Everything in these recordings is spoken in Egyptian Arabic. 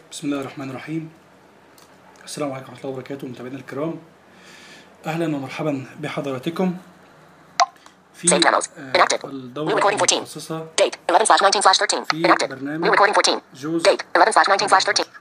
بسم الله الرحمن الرحيم السلام عليكم ورحمة الله وبركاته متابعينا الكرام أهلا ومرحبا بحضراتكم في Save demos. آه، Inactive. الدورة New recording 14. المتخصصة Date 11 slash 19 slash 13. في Inactive. برنامج New recording 14. جوز Date 11 slash 19 slash 13.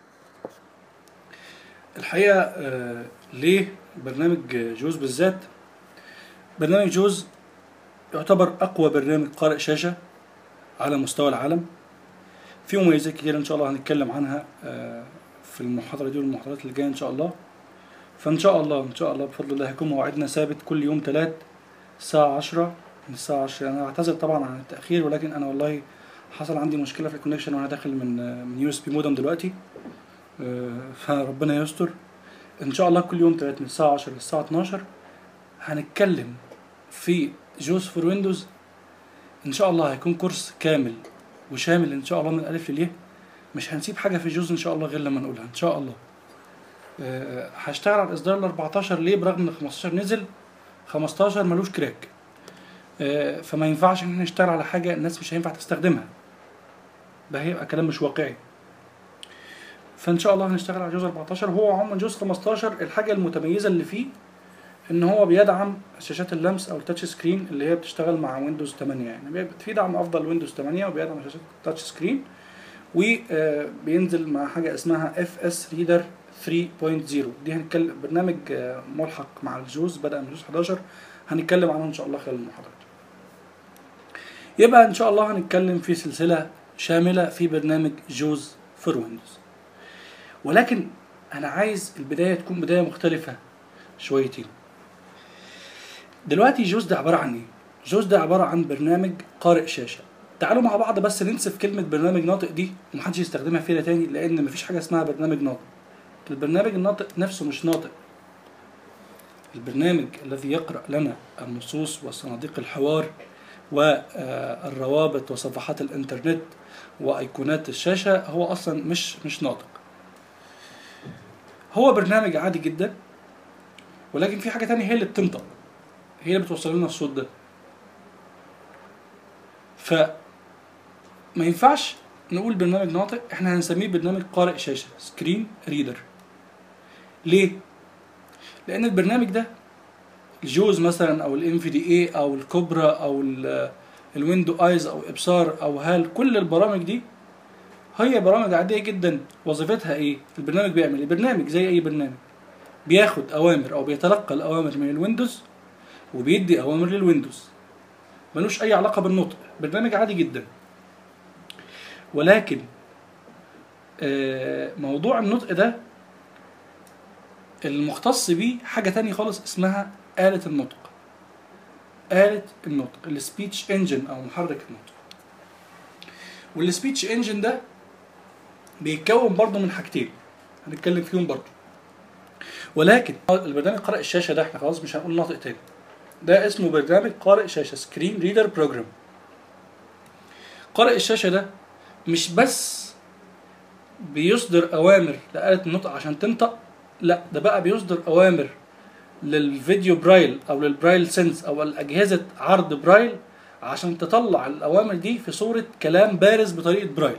الحقيقة آه، ليه برنامج جوز بالذات برنامج جوز يعتبر أقوى برنامج قارئ شاشة على مستوى العالم في مميزات كتير إن شاء الله هنتكلم عنها آه، في المحاضرة دي والمحاضرات اللي جاية إن شاء الله فإن شاء الله إن شاء الله بفضل الله هيكون موعدنا ثابت كل يوم تلات الساعة عشرة من الساعة عشرة أنا أعتذر طبعا عن التأخير ولكن أنا والله حصل عندي مشكلة في الكونكشن وأنا داخل من آه، من يو اس بي مودم دلوقتي آه، فربنا يستر ان شاء الله كل يوم تلات من الساعه 10 للساعه 12 هنتكلم في جوز فور ويندوز ان شاء الله هيكون كورس كامل وشامل ان شاء الله من الالف للياء مش هنسيب حاجه في جوز ان شاء الله غير لما نقولها ان شاء الله آه، هشتغل على الاصدار ال 14 ليه برغم ان 15 نزل 15 ملوش كراك آه، فما ينفعش ان احنا نشتغل على حاجه الناس مش هينفع تستخدمها ده هيبقى كلام مش واقعي فان شاء الله هنشتغل على جوز 14 هو عموما جوز 15 الحاجه المتميزه اللي فيه ان هو بيدعم شاشات اللمس او التاتش سكرين اللي هي بتشتغل مع ويندوز 8 يعني بيبقى في دعم افضل ويندوز 8 وبيدعم شاشات التاتش سكرين وبينزل مع حاجه اسمها اف اس ريدر 3.0 دي هنتكلم برنامج آه، ملحق مع الجوز بدا من جوز 11 هنتكلم عنه ان شاء الله خلال المحاضرات يبقى ان شاء الله هنتكلم في سلسله شامله في برنامج جوز فور ويندوز ولكن انا عايز البدايه تكون بدايه مختلفه شويتين دلوقتي جوز ده عباره عن ايه جوز ده عباره عن برنامج قارئ شاشه تعالوا مع بعض بس ننسف كلمه برنامج ناطق دي ومحدش يستخدمها فينا تاني لان مفيش حاجه اسمها برنامج ناطق البرنامج الناطق نفسه مش ناطق البرنامج الذي يقرأ لنا النصوص وصناديق الحوار والروابط وصفحات الانترنت وايقونات الشاشه هو اصلا مش مش ناطق هو برنامج عادي جدا ولكن في حاجه تانية هي اللي بتنطق هي اللي بتوصل لنا الصوت ده ف ما ينفعش نقول برنامج ناطق احنا هنسميه برنامج قارئ شاشه سكرين ريدر ليه لان البرنامج ده الجوز مثلا او الام في دي اي او الكوبرا او ال- الويندو ايز او ابصار او هال كل البرامج دي هي برامج عاديه جدا وظيفتها ايه البرنامج بيعمل ايه برنامج زي اي برنامج بياخد اوامر او بيتلقى الاوامر من الويندوز وبيدي اوامر للويندوز ملوش اي علاقه بالنطق برنامج عادي جدا ولكن آه، موضوع النطق ده المختص بيه حاجة تانية خالص اسمها آلة النطق آلة النطق السبيتش انجن أو محرك النطق والسبيتش انجن ده بيتكون برضه من حاجتين هنتكلم فيهم برضه ولكن البرنامج قارئ الشاشة ده احنا خلاص مش هنقول ناطق تاني ده اسمه برنامج قارئ شاشة سكرين ريدر بروجرام قارئ الشاشة ده مش بس بيصدر أوامر لآلة النطق عشان تنطق لا ده بقى بيصدر اوامر للفيديو برايل او للبرايل سنس او الاجهزه عرض برايل عشان تطلع الاوامر دي في صوره كلام بارز بطريقه برايل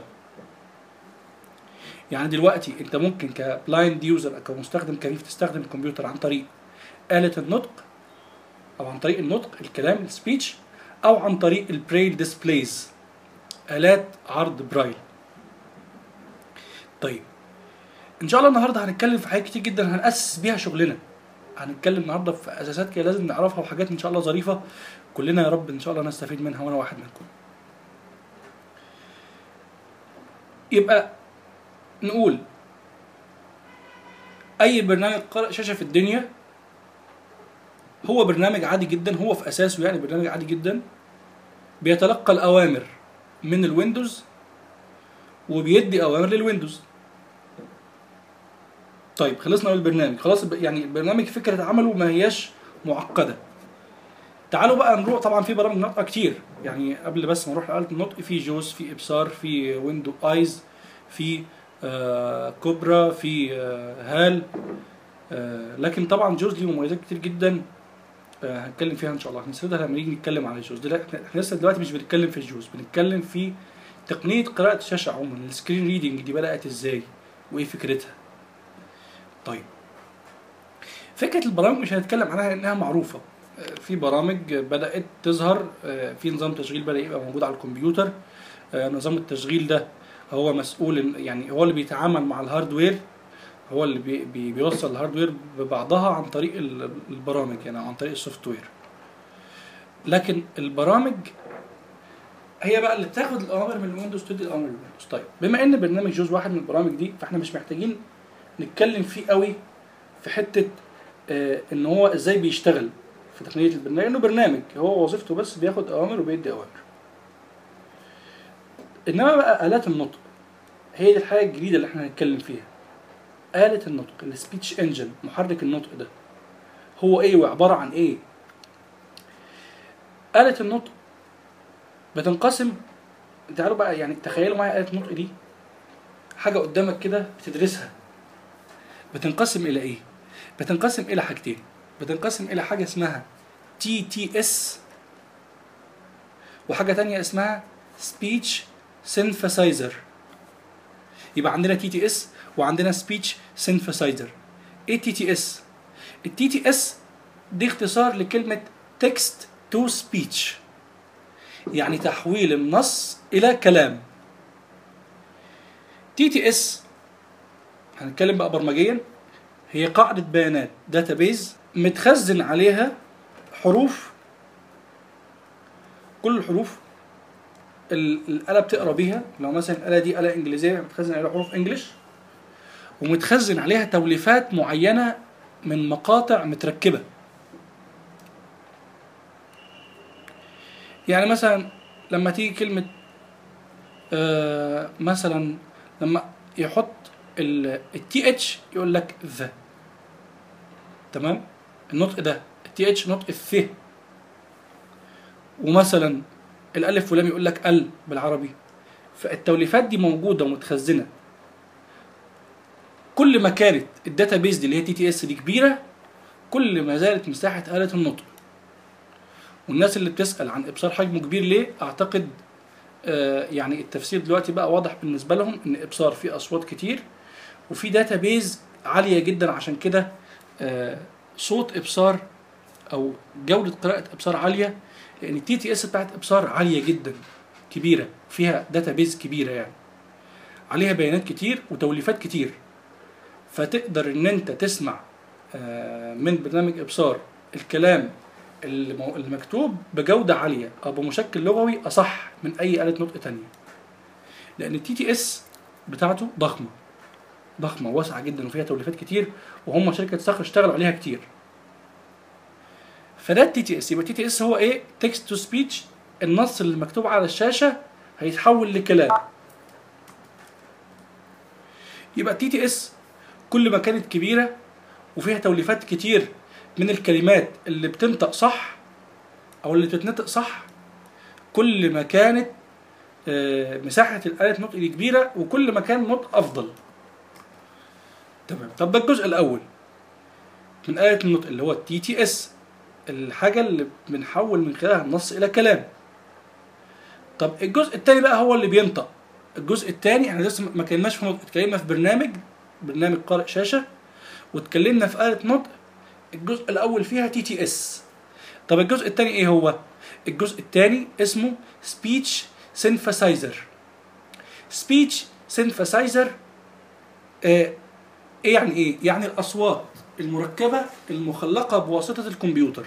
يعني دلوقتي انت ممكن كبلايند يوزر او كمستخدم كريف تستخدم الكمبيوتر عن طريق آلة النطق او عن طريق النطق الكلام السبيتش او عن طريق البرايل ديسبلايز آلات عرض برايل طيب ان شاء الله النهارده هنتكلم في حاجات كتير جدا هنأسس بيها شغلنا هنتكلم النهارده في اساسات كده لازم نعرفها وحاجات ان شاء الله ظريفه كلنا يا رب ان شاء الله نستفيد منها وانا واحد منكم يبقى نقول اي برنامج قارئ شاشه في الدنيا هو برنامج عادي جدا هو في اساسه يعني برنامج عادي جدا بيتلقى الاوامر من الويندوز وبيدي اوامر للويندوز طيب خلصنا من البرنامج خلاص الب- يعني البرنامج فكره عمله ما هياش معقده تعالوا بقى نروح طبعا في برامج نطق كتير يعني قبل بس ما نروح لآلة النطق في جوز في ابصار في ويندو ايز في آه كوبرا في آه هال آه لكن طبعا جوز ليه مميزات كتير جدا آه هنتكلم فيها ان شاء الله هنسردها لما نيجي نتكلم على الجوز دلوقتي احنا إحنا لسه دلوقتي مش بنتكلم في الجوز بنتكلم في تقنيه قراءه الشاشه عموما السكرين ريدنج دي بدات ازاي وايه فكرتها طيب فكره البرامج مش هنتكلم عنها انها معروفه آه، في برامج بدات تظهر آه، في نظام تشغيل بدا يبقى موجود على الكمبيوتر آه، نظام التشغيل ده هو مسؤول إن- يعني هو اللي بيتعامل مع الهاردوير هو اللي بي بي بيوصل الهاردوير ببعضها عن طريق ال- البرامج يعني عن طريق السوفت وير لكن البرامج هي بقى اللي بتاخد الاوامر من الويندوز تدي الاوامر من الويندوز طيب بما ان برنامج جوز واحد من البرامج دي فاحنا مش محتاجين نتكلم فيه قوي في حته آه ان هو ازاي بيشتغل في تقنيه البرنامج لانه برنامج هو وظيفته بس بياخد اوامر وبيدي اوامر انما بقى الات النطق هي دي الحاجه الجديده اللي احنا هنتكلم فيها آلة النطق السبيتش انجن محرك النطق ده هو ايه وعبارة عن ايه آلة النطق بتنقسم تعالوا بقى يعني تخيلوا معايا آلة النطق دي حاجة قدامك كده بتدرسها بتنقسم إلى إيه؟ بتنقسم إلى حاجتين بتنقسم إلى حاجة اسمها تي تي اس وحاجة تانية اسمها سبيتش سينثسايزر يبقى عندنا تي تي اس وعندنا سبيتش سينثسايزر ايه تي تي اس التي تي اس دي اختصار لكلمة تكست تو سبيتش يعني تحويل النص إلى كلام تي تي اس هنتكلم بقى برمجيا هي قاعدة بيانات داتابيز متخزن عليها حروف كل الحروف ال- الآلة بتقرا بيها لو مثلا الآلة دي آلة إنجليزية متخزن عليها حروف إنجليش ومتخزن عليها توليفات معينة من مقاطع متركبة يعني مثلا لما تيجي كلمة آه مثلا لما يحط التي اتش يقول لك ذا تمام النطق ده التي اتش نطق الث ومثلا الالف واللام يقول لك ال بالعربي فالتوليفات دي موجوده ومتخزنه كل ما كانت الداتا بيز دي اللي هي تي تي اس دي كبيره كل ما زادت مساحه آلة النطق والناس اللي بتسأل عن إبصار حجمه كبير ليه أعتقد آه يعني التفسير دلوقتي بقى واضح بالنسبة لهم إن إبصار فيه أصوات كتير وفي داتا بيز عالية جدا عشان كده آه صوت إبصار أو جودة قراءة إبصار عالية لأن التي تي اس بتاعت إبصار عالية جدا كبيرة فيها داتا بيز كبيرة يعني عليها بيانات كتير وتوليفات كتير فتقدر إن أنت تسمع آه من برنامج إبصار الكلام المو- المكتوب بجودة عالية أو بمشكل لغوي أصح من أي آلة نطق تانية لأن التي تي اس بتاعته ضخمة ضخمة واسعة جدا وفيها توليفات كتير وهم شركة صخر اشتغلوا عليها كتير فده التي تي اس يبقى التي تي اس هو ايه تكست تو سبيتش النص اللي مكتوب على الشاشة هيتحول لكلام يبقى التي تي اس كل ما كانت كبيرة وفيها توليفات كتير من الكلمات اللي بتنطق صح او اللي بتتنطق صح كل ما كانت آه، مساحة الآلة نطق دي كبيرة وكل ما كان نطق أفضل تمام طب ده الجزء الأول من آلة النطق اللي هو التي تي اس الحاجة اللي بنحول من خلالها النص إلى كلام طب الجزء الثاني بقى هو اللي بينطق الجزء الثاني احنا لسه ما اتكلمناش في نطق اتكلمنا في برنامج برنامج قارئ شاشة واتكلمنا في آلة نطق الجزء الاول فيها تي تي اس طب الجزء الثاني ايه هو الجزء الثاني اسمه سبيتش سينثسايزر سبيتش سينثسايزر ايه يعني ايه يعني الاصوات المركبه المخلقه بواسطه الكمبيوتر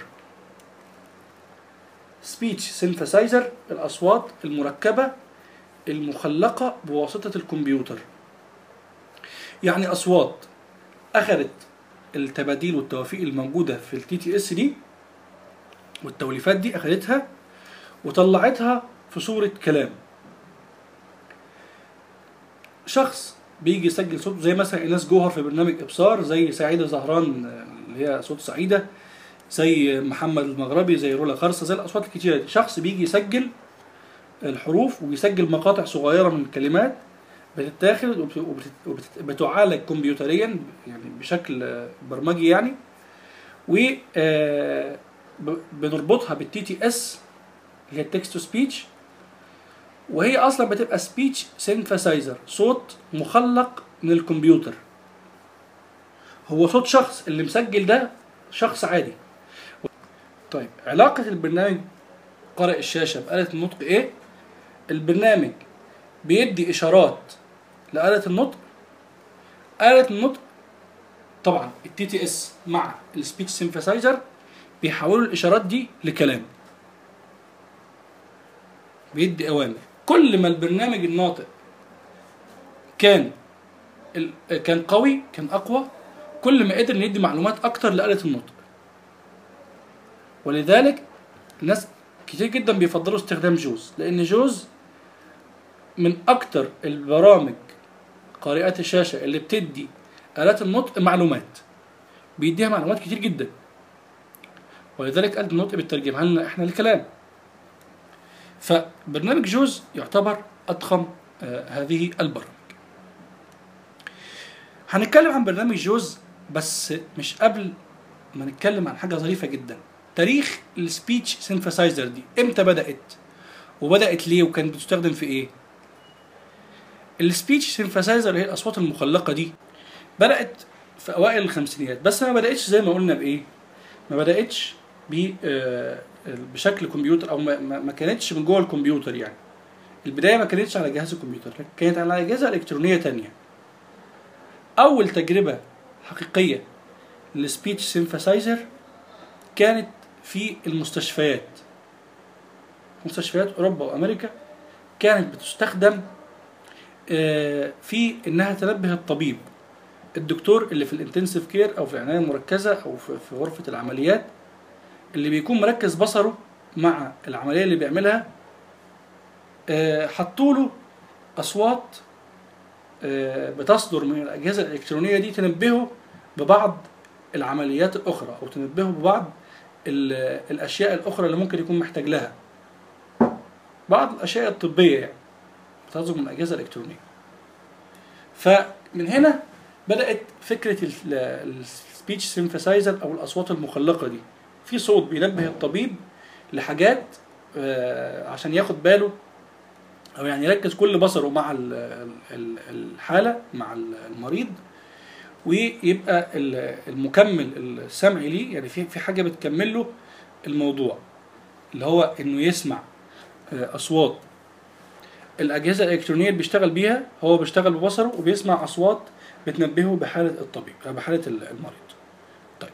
سبيتش سينثسايزر الاصوات المركبه المخلقه بواسطه الكمبيوتر يعني اصوات اخذت التباديل والتوافيق الموجوده في التي تي اس دي والتوليفات دي اخذتها وطلعتها في صوره كلام شخص بيجي يسجل صوته زي مثلا ايناس جوهر في برنامج ابصار زي سعيده زهران آه، اللي هي صوت سعيده زي محمد المغربي زي رولا خرصه زي الاصوات الكتيره دي شخص بيجي يسجل الحروف ويسجل مقاطع صغيره من الكلمات بتتاخد وبتعالج كمبيوتريا يعني بشكل آه، برمجي يعني و آه، ب- بنربطها بالتي تي اس اللي هي التكست تو سبيتش وهي اصلا بتبقى سبيتش سينثسايزر صوت مخلق من الكمبيوتر هو صوت شخص اللي مسجل ده شخص عادي طيب علاقة البرنامج قارئ الشاشة بآلة النطق ايه؟ البرنامج بيدي إشارات لآلة النطق آلة النطق طبعا التي تي اس مع السبيتش سينثسايزر بيحولوا الإشارات دي لكلام بيدي أوامر كل ما البرنامج الناطق كان ال- كان قوي كان أقوى كل ما قدر يدي معلومات أكتر لآلة النطق ولذلك الناس كتير جدا بيفضلوا استخدام جوز لان جوز من اكتر البرامج قارئات الشاشه اللي بتدي الات النطق معلومات بيديها معلومات كتير جدا ولذلك آلة النطق بتترجمها لنا احنا الكلام فبرنامج جوز يعتبر اضخم آه هذه البرامج هنتكلم عن برنامج جوز بس مش قبل ما نتكلم عن حاجه ظريفه جدا تاريخ السبيتش سينثسايزر دي امتى بدات وبدات ليه وكانت بتستخدم في ايه السبيتش سينثسايزر اللي هي الاصوات المخلقه دي بدات في اوائل الخمسينيات بس ما بداتش زي ما قلنا بايه ما بداتش ب آه، بشكل كمبيوتر او ما, ما ما كانتش من جوه الكمبيوتر يعني البدايه ما كانتش على جهاز الكمبيوتر لكن كانت على اجهزه الكترونيه تانية اول تجربه حقيقيه للسبيتش سينثسايزر كانت في المستشفيات مستشفيات اوروبا وامريكا كانت بتستخدم آه، في انها تنبه الطبيب الدكتور اللي في الانتنسيف كير او في العنايه المركزه او في في غرفه العمليات اللي بيكون مركز بصره مع العمليه اللي بيعملها آه، حطوا له اصوات آه، بتصدر من الاجهزه الالكترونيه دي تنبهه ببعض العمليات الاخرى او تنبهه ببعض ال- الاشياء الاخرى اللي ممكن يكون محتاج لها بعض الاشياء الطبيه يعني بتصدر من الاجهزه الالكترونيه فمن هنا بدات فكره السبيتش سينثسايزر او الاصوات المخلقه دي في صوت بينبه الطبيب لحاجات آه، عشان ياخد باله او يعني يركز كل بصره مع ال- ال- الحاله مع المريض ويبقى ال- المكمل السمعي ليه يعني في في حاجه بتكمل له الموضوع اللي هو انه يسمع آه، اصوات الاجهزه الالكترونيه اللي بيشتغل بيها هو بيشتغل ببصره وبيسمع اصوات بتنبهه بحاله الطبيب آه، بحاله المريض طيب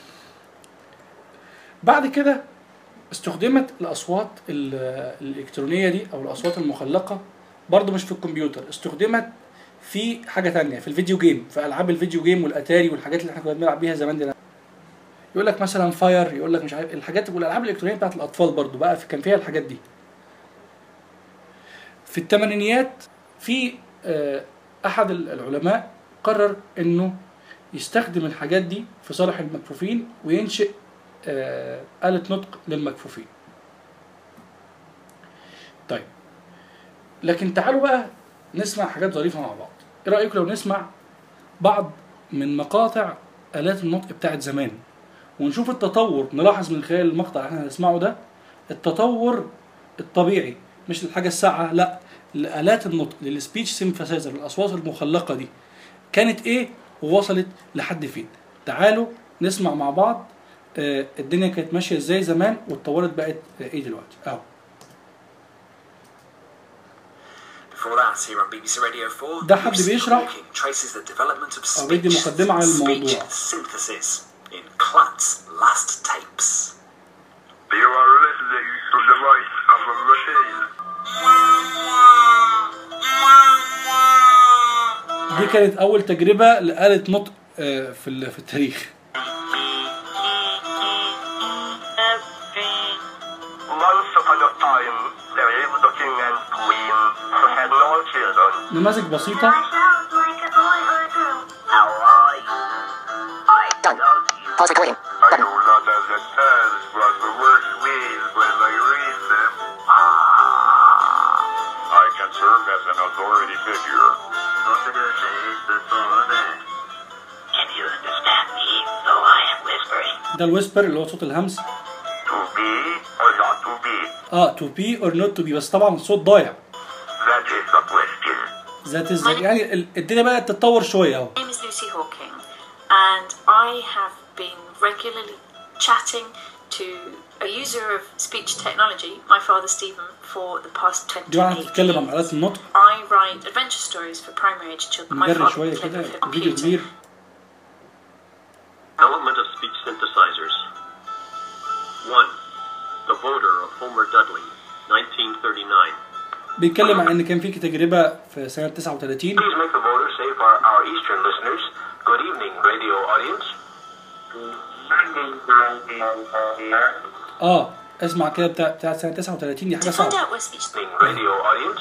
بعد كده استخدمت الاصوات ال- الالكترونيه دي او الاصوات المخلقه برضه مش في الكمبيوتر استخدمت في حاجه تانية في الفيديو جيم في العاب الفيديو جيم والاتاري والحاجات اللي احنا كنا بنلعب بيها زمان دي يقول لك مثلا فاير يقول لك مش عارف الحاجات والالعاب الالكترونيه بتاعت الاطفال برضه بقى في- كان فيها الحاجات دي في الثمانينيات في آه، احد العلماء قرر انه يستخدم الحاجات دي في صالح المكفوفين وينشئ آه، آلة نطق للمكفوفين طيب لكن تعالوا بقى نسمع حاجات ظريفة مع بعض ايه رأيكم لو نسمع بعض من مقاطع آلات النطق بتاعت زمان ونشوف التطور نلاحظ من خلال المقطع اللي احنا هنسمعه ده التطور الطبيعي مش الحاجة الساعة لا لآلات النطق للسبيتش سينثسايزر الأصوات المخلقة دي كانت ايه ووصلت لحد فين تعالوا نسمع مع بعض آه، الدنيا كانت ماشيه ازاي زمان واتطورت بقت آه، ايه دلوقتي اهو Before that, here on BBC Radio 4, ده حد Lucy بيشرح Hawking traces the development of أو بيدي speech, مقدمة عن speech الموضوع. synthesis in Klatt's last tapes. You are listening to the voice of a machine. دي كانت اول تجربه لآلة نطق آه، في ال- في التاريخ Once upon a time, there lived a king and queen who had no children. نماذج بسيطه sounds like a boy or a girl. How are you? I Done. love you. Pause recording. I Button. do not understand what the words mean when I read them. Ah. I can serve as an authority figure. Can you understand me, though I am whispering? ده الويسبر اللي هو صوت الهمس To be or not to be? اه تو بي اور نوت تو بي بس طبعا الصوت ضايع That is the question. ذات از يعني ال- الدنيا بقى تتطور شويه اهو My name is Lucy Hawking, and I have been regularly chatting to a user of speech technology, my father Stephen, for the past 20 دي واحده بتتكلم عن years. آلات النطق I write adventure stories for primary age children. My نجري father شويه was كده living with a فيديو computer. كبير Development of speech synthesizers. 1. The Voter of Homer Dudley, 1939. بيتكلم عن ان كان في تجربه في سنه 39 Please make the voter say for our Eastern listeners, good evening, radio audience. اه اسمع كده بتاع بتاع سنه 39 دي حاجه To find صعبه out where speech Evening, radio audience.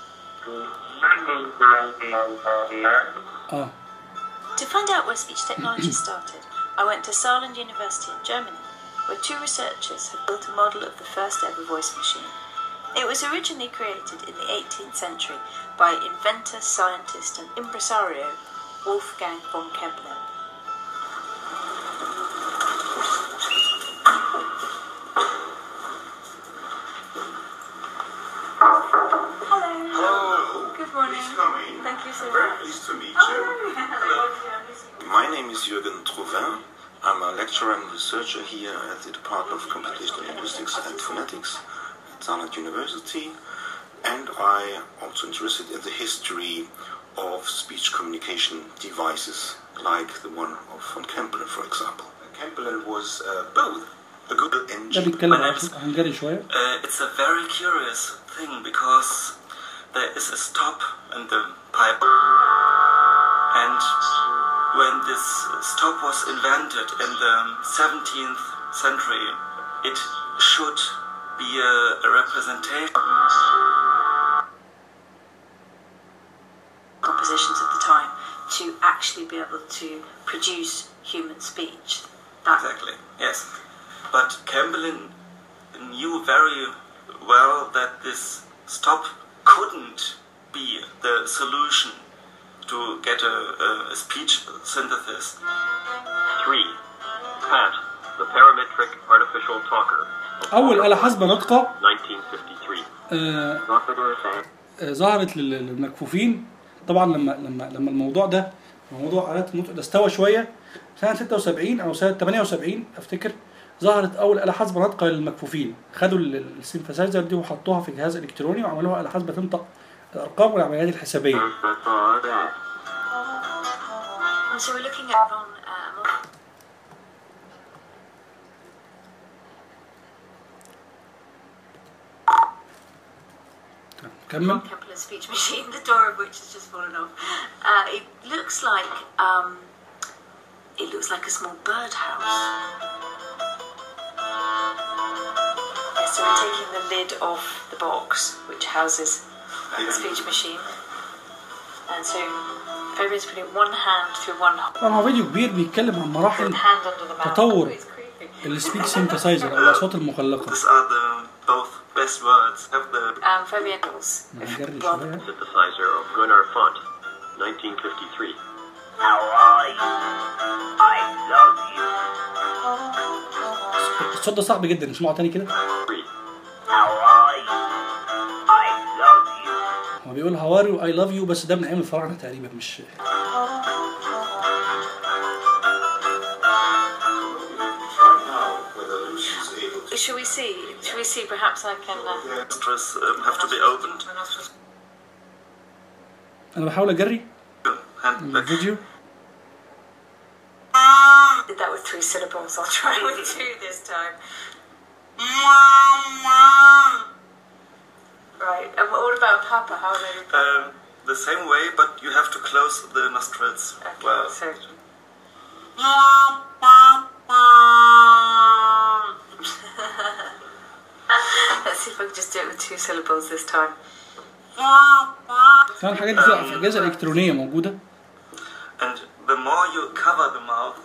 اه To find out where speech technology started, I went to Saarland University in Germany, where two researchers had built a model of the first ever voice machine. It was originally created in the 18th century by inventor, scientist, and impresario Wolfgang von Kempelen. Hello. Good morning. Thank you so much. pleased to meet Oh, hello. My name is Jürgen Trouvin. I'm a lecturer and researcher here at the Department of Computational Linguistics and Phonetics at Saarland University. And I also interested in the history of speech communication devices, like the one of von Kempelen, for example. Kempelen was uh, both a good ده engine بيتكلم عن هنجري شويه Uh, it's a very curious thing because there is a stop in the pipe, and when this stop was invented in the 17th century, it should be a, a representation. compositions of the time to actually be able to produce human speech. That Exactly, yes. But Chamberlain knew very well that this stop couldn't be the solution to get a, a, a speech synthesis. 3. PAT, the Parametric Artificial Talker. of اول Homer آلة حاسبة ناطقة 1953. آه آه، ظهرت لل- للمكفوفين طبعا لما لما لما الموضوع ده موضوع آلات النطق ده استوى شويه سنه 76 او سنه 78 افتكر ظهرت اول آلة حاسبة ناطقة للمكفوفين خدوا ال- ال- السينثسايزر دي وحطوها في جهاز الكتروني وعملوها آلة حاسبة تنطق الارقام والعمليات الحسابيه and so we're looking at von uh, كمل Kepler's speech machine, the door of which has just fallen off. Uh, it looks like um, it looks like a small birdhouse. Yeah, so we're taking the lid off the box which houses the speech machine, and so Fabian's putting one hand through one طبعا هو فيديو كبير بيتكلم عن مراحل hand under the mouth. تطور. Oh, it's creepy. السبيك سينثسايزر او الاصوات المخلقه These are the both best words. Have the Um, Fabian Nichols. نجري Rather شويه Synthesizer of Gunnar Font, 1953. How are you? I love you. الصوت ده صعب جدا نسمعه تاني كده 3. How are you? I love you. هو بيقول هواري اي لاف يو بس ده من ايام الفراعنه تقريبا مش whether Lucy's able to Shall we see? Shall we see? Perhaps I can. Uh, nostrils um, have to be opened. انا بحاول اجري Hand back. الفيديو did that with three syllables. I'll try with two this time. Right. And what about Papa? How are they? Um, the same way, but you have to close the nostrils. Okay, Well, so. Let's see if I can just do it with two syllables this time. طبعا الحاجات دي بتبقى في اجهزه الكترونيه موجوده and the more you cover the mouth,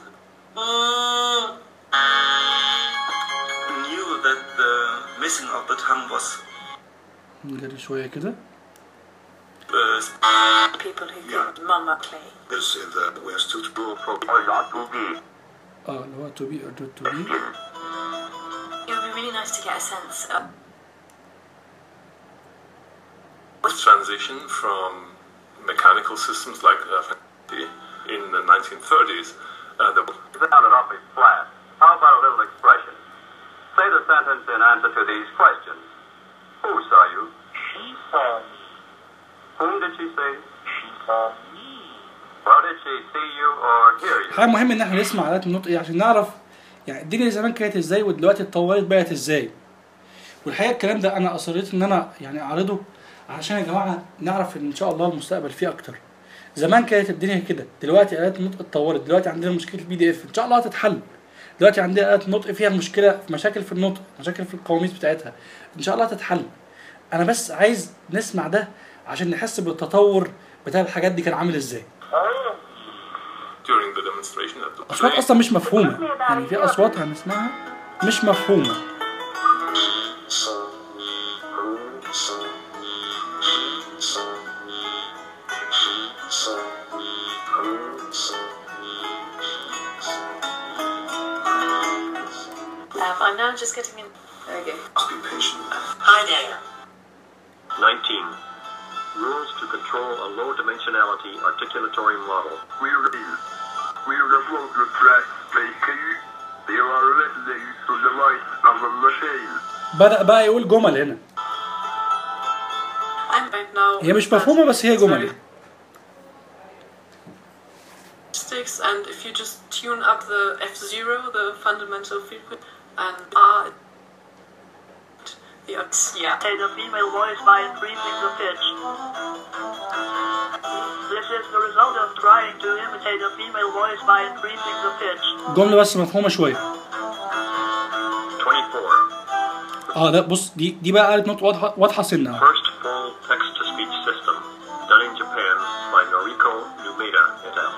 knew that the missing of the tongue was نجري شويه كده uh, People who could mama clay. is in the we're still to do a program. اه اللي هو تو بي اور تو بي It would be really nice to get a sense of transition from mechanical systems like uh, in the 1930s. Uh, there was You sounded awfully flat. How about a little expression? Say the sentence in answer to these questions. Who saw you? She saw me. Whom did she see? She saw me. Well, did she see you or hear you? حاجه مهم ان احنا نسمع آلات النطق ايه عشان نعرف يعني الدنيا زمان كانت ازاي ودلوقتي اتطورت بقت ازاي والحقيقه الكلام ده انا اصريت ان انا يعني اعرضه عشان يا جماعه نعرف ان ان شاء الله المستقبل فيه اكتر زمان كانت الدنيا كده دلوقتي آلات النطق اتطورت دلوقتي عندنا مشكله البي دي اف ان شاء الله هتتحل دلوقتي عندنا آلات النطق فيها مشكله في مشاكل في النطق مشاكل في القواميس بتاعتها ان شاء الله هتتحل انا بس عايز نسمع ده عشان نحس بالتطور بتاع الحاجات دي كان عامل ازاي during the demonstration at the اصوات train. اصلا مش مفهومه يعني في اصوات هنسمعها مش مفهومه Um, I'm now just getting in. There we go. Must be patient. Hi there. 19. Rules to control a low dimensionality articulatory model. We're the, we're the focus track PQ. There are listening to the voice of the machine. بدأ بقى يقول جمل هنا I'm right now. هي مش مفهومه بس هي جمل sticks and if you just tune up the F0, the fundamental frequency, and R, the X. Yeah. Say the female voice by increasing the pitch. This is the result of trying to imitate a female voice by increasing the pitch. جمله بس مفهومه شويه 24. اه ده بص دي دي بقى آلة نطق واضحه واضحه سنه أهو. First full text-to-speech system, done in Japan by Noriko Numeda et al.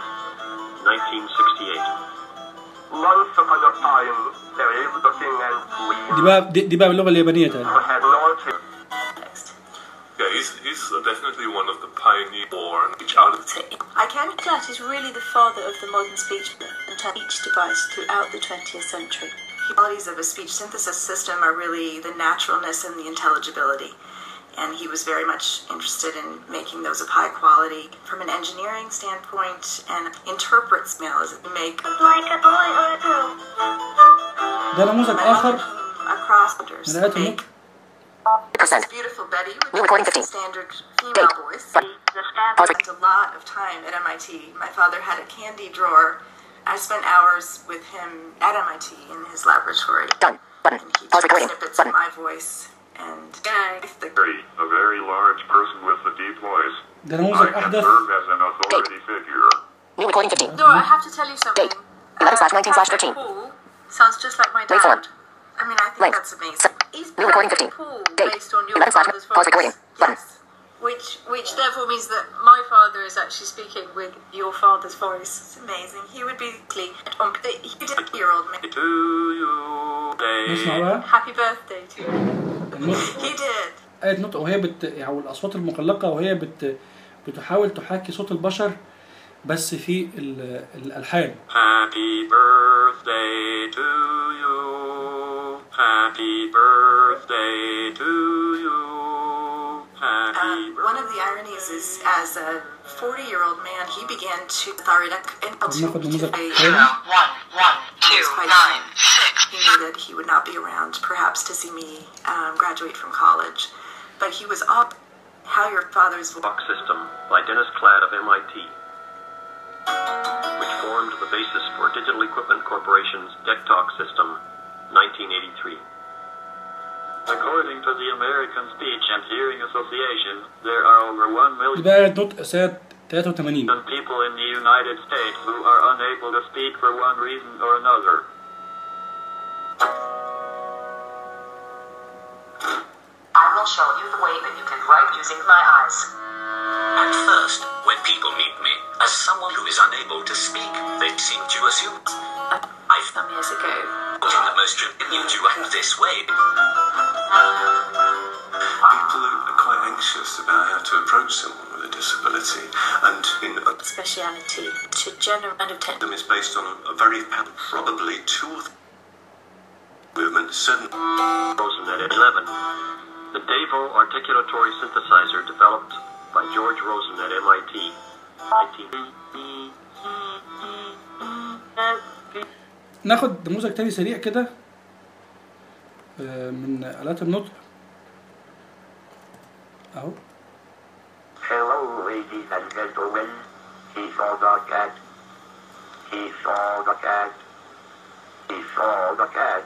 1968. Once upon a time, there lived a king and queen دي بقى دي, دي بقى باللغه اليابانيه تاني who had no children. Text. Yeah, he's, he's uh, definitely one of the pioneer born each other. I can that is really the father of the modern speech and each device throughout the 20th century. qualities of a speech synthesis system are really the naturalness and the intelligibility. And he was very much interested in making those of high quality from an engineering standpoint and interprets mail as we make Like a boy or a girl. ده نموذج اخر across borders. من آلات النطق Percent. Beautiful Betty with New recording the 15. standard female Date. voice. Button. The stamp. Pause. spent a lot of time at MIT. My father had a candy drawer. I spent hours with him at MIT in his laboratory. Done. Button. And he Pause took recording. snippets Button. of my voice and the Very, a very large person with a deep voice. ده نموذج I can احدث serve as an authority figure. New recording 15. Nora, I have to tell you something. Date. 11 slash 19 slash 13. Paul sounds just like my dad. Waveform. I mean, I think Length. that's amazing. He's New recording perfect 15. Paul Date. based on your 11 slash father's pause voice. recording. Button. Yes. Which, which therefore means that my father is actually speaking with your father's voice. It's amazing. He would be on he did a year old man. To you, نسمع بقى Happy birthday to you. النطق He did. آلة نطق وهي بت يعني الاصوات المقلقه وهي بت بتحاول تحاكي صوت البشر بس في ال- الالحان Happy birthday to you. Happy birthday to you. Happy Um, one of the ironies is, as a 40-year-old man, he began to Tharidek and طب ناخد نموذج he تاني One, one, two, was quite nine, six. knew that he would not be around, perhaps to see me um, graduate from college, but he was up. How your father's voice Clock system by Dennis Klatt of MIT, which formed the basis for Digital Equipment Corporation's DECTALK system, 1983. According to the American Speech and Hearing Association, there are over 1 دي million بقى آلة نطق سنه 83 people in the United States who are unable to speak for one reason or another. I will show you the way that you can write using my eyes. At first, when people meet me as someone who is unable to speak, they seem to assume I Some years ago. thought in the most trivial to act this way. People are quite anxious about how to approach someone with a disability, and in a Speciality to generate and obtain. them is based on a, a very probably two of the movement, certain Frozen at 11. The Davo articulatory synthesizer developed by George Rosen at MIT. 19... ناخد نموذج تاني سريع كده آه، من آلات النطق اهو Hello, ladies and gentlemen. He saw the cat. He saw the cat. He saw the cat.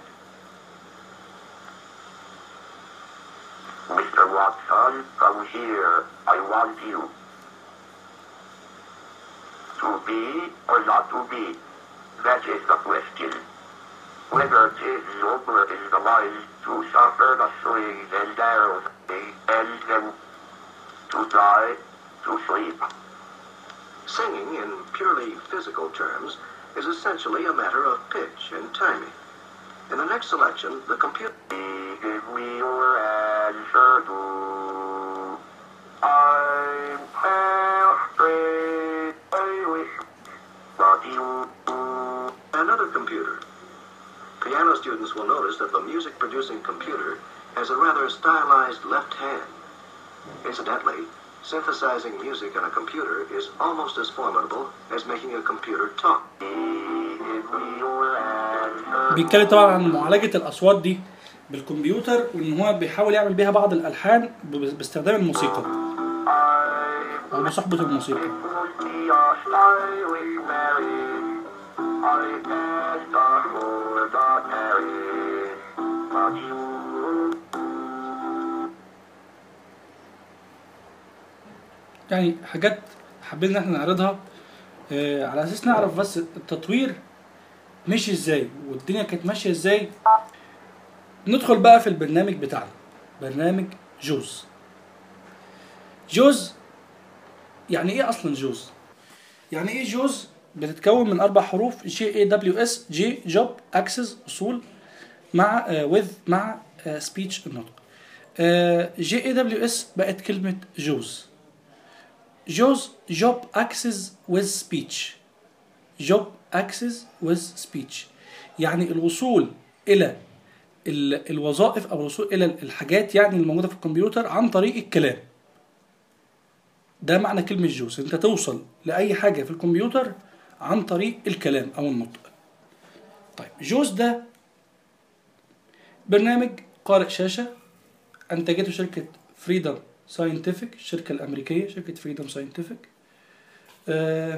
Mr. Watson, come here. I want you. To be or not to be? That is the question. Whether it is nobler in the mind to suffer the slings and arrows and then to die, to sleep. Singing, in purely physical terms, is essentially a matter of pitch and timing. In the next selection, the computer. Give me your answer to. I'm afraid I wish that you. Another computer. Piano students will notice that the music producing computer has a rather stylized left hand. Incidentally, synthesizing music on a computer is almost as formidable as making a computer talk. بيتكلم طبعا عن معالجة الأصوات دي بالكمبيوتر وإن هو بيحاول يعمل بيها بعض الألحان ب- باستخدام الموسيقى أو بصحبة الموسيقى يعني حاجات حابين ان احنا نعرضها آه، على اساس نعرف بس التطوير مشي ازاي والدنيا كانت ماشيه ازاي ندخل بقى في البرنامج بتاعنا برنامج جوز جوز يعني ايه اصلا جوز يعني ايه جوز بتتكون من اربع حروف جي اي دبليو اس جي جوب اكسس اصول مع وذ مع سبيتش النطق جي اي دبليو اس بقت كلمه جوز جوز جوب اكسس وذ سبيتش جوب اكسس وذ سبيتش يعني الوصول الى ال- الوظائف او الوصول الى الحاجات يعني الموجوده في الكمبيوتر عن طريق الكلام ده معنى كلمه جوز انت توصل لاي حاجه في الكمبيوتر عن طريق الكلام او النطق طيب جوز ده برنامج قارئ شاشه انتجته شركه فريدم ساينتفك الشركه الامريكيه شركه فريدم ساينتفك آه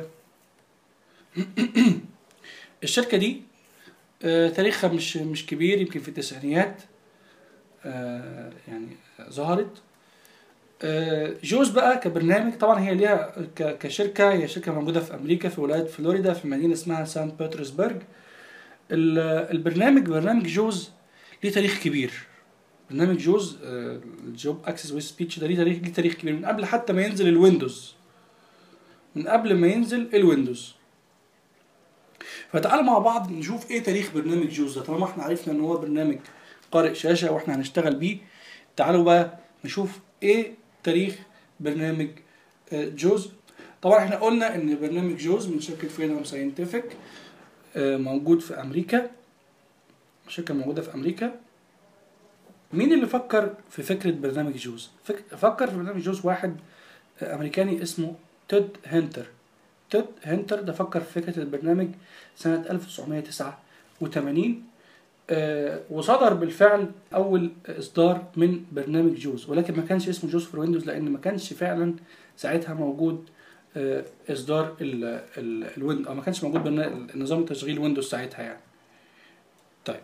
الشركه دي آه تاريخها مش مش كبير يمكن في التسعينيات آه يعني ظهرت آه جوز بقى كبرنامج طبعا هي ليها ك- كشركه هي شركه موجوده في امريكا في ولايه فلوريدا في مدينه اسمها سان بطرسبرج ال- البرنامج برنامج جوز ليه تاريخ كبير برنامج جوز آه، الجوب اكسس ويز سبيتش ده ليه تاريخ ليه تاريخ كبير من قبل حتى ما ينزل الويندوز من قبل ما ينزل الويندوز فتعالوا مع بعض نشوف ايه تاريخ برنامج جوز ده طالما احنا عرفنا ان هو برنامج قارئ شاشه واحنا هنشتغل بيه تعالوا بقى نشوف ايه تاريخ برنامج آه، جوز طبعا احنا قلنا ان برنامج جوز من شركه فريدم ساينتفك موجود في امريكا شركه موجوده في امريكا مين اللي فكر في فكرة برنامج جوز؟ فك... فكر في برنامج جوز واحد آه، أمريكاني اسمه تود هنتر تود هنتر ده فكر في فكرة البرنامج سنة 1989 آه وصدر بالفعل أول إصدار من برنامج جوز ولكن ما كانش اسمه جوز فور ويندوز لأن ما كانش فعلا ساعتها موجود آه إصدار ال ال الويند أو ما كانش موجود برنا- نظام تشغيل ويندوز ساعتها يعني طيب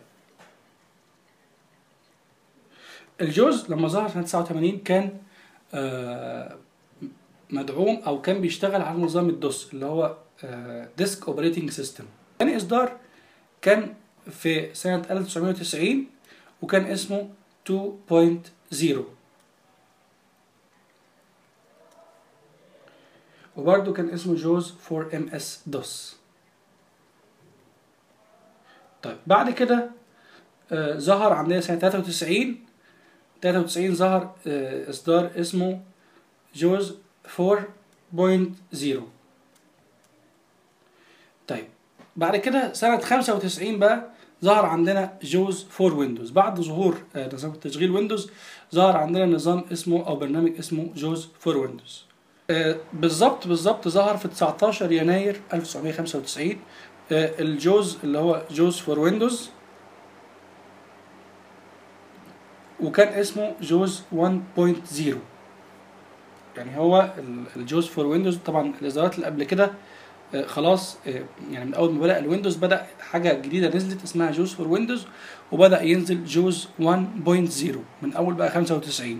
الجوز لما ظهر سنة 89 كان آه، مدعوم او كان بيشتغل على نظام الدوس اللي هو ديسك اوبريتنج سيستم تاني اصدار كان في سنة 1990 وكان اسمه 2.0 وبرضه كان اسمه جوز فور ام اس دوس طيب بعد كده آه، ظهر عندنا سنة 93 93 ظهر آه، اصدار اسمه جوز 4.0 طيب بعد كده سنة 95 بقى ظهر عندنا جوز فور ويندوز بعد ظهور آه، نظام التشغيل ويندوز ظهر عندنا نظام اسمه او برنامج اسمه جوز فور ويندوز آه، بالظبط بالظبط ظهر في 19 يناير 1995 آه، الجوز اللي هو جوز فور ويندوز وكان اسمه جوز 1.0 يعني هو ال- الجوز فور ويندوز طبعا الاصدارات اللي قبل كده آه، خلاص آه، يعني من اول ما بدا الويندوز بدا حاجه جديده نزلت اسمها جوز فور ويندوز وبدا ينزل جوز 1.0 من اول بقى 95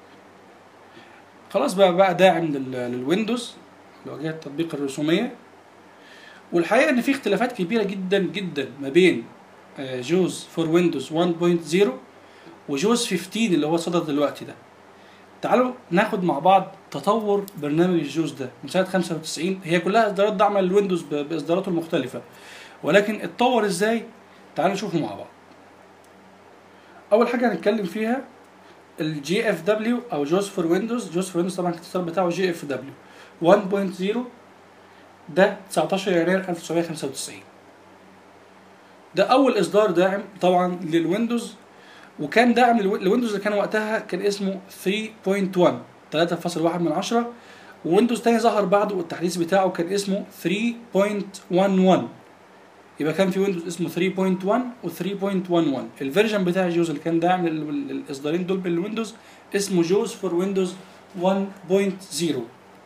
خلاص بقى بقى داعم لل- للويندوز لواجهه التطبيق الرسوميه والحقيقه ان في اختلافات كبيره جدا جدا ما بين آه، جوز فور ويندوز 1.0 وجوز 15 اللي هو صدر دلوقتي ده تعالوا ناخد مع بعض تطور برنامج الجوز ده من سنه 95 هي كلها اصدارات داعمه للويندوز ب- باصداراته المختلفه ولكن اتطور ازاي تعالوا نشوفه مع بعض اول حاجه هنتكلم فيها الجي اف دبليو او جوز فور ويندوز جوز فور ويندوز طبعا الاختصار بتاعه جي اف دبليو 1.0 ده 19 يناير 1995 ده اول اصدار داعم طبعا للويندوز وكان داعم للو- للويندوز اللي كان وقتها كان اسمه 3.1 3.1 من 10 وويندوز تاني ظهر بعده والتحديث بتاعه كان اسمه 3.11 يبقى كان في ويندوز اسمه 3.1 و 3.11 الفيرجن بتاع جوز اللي كان داعم لل- للاصدارين دول بالويندوز اسمه جوز فور ويندوز 1.0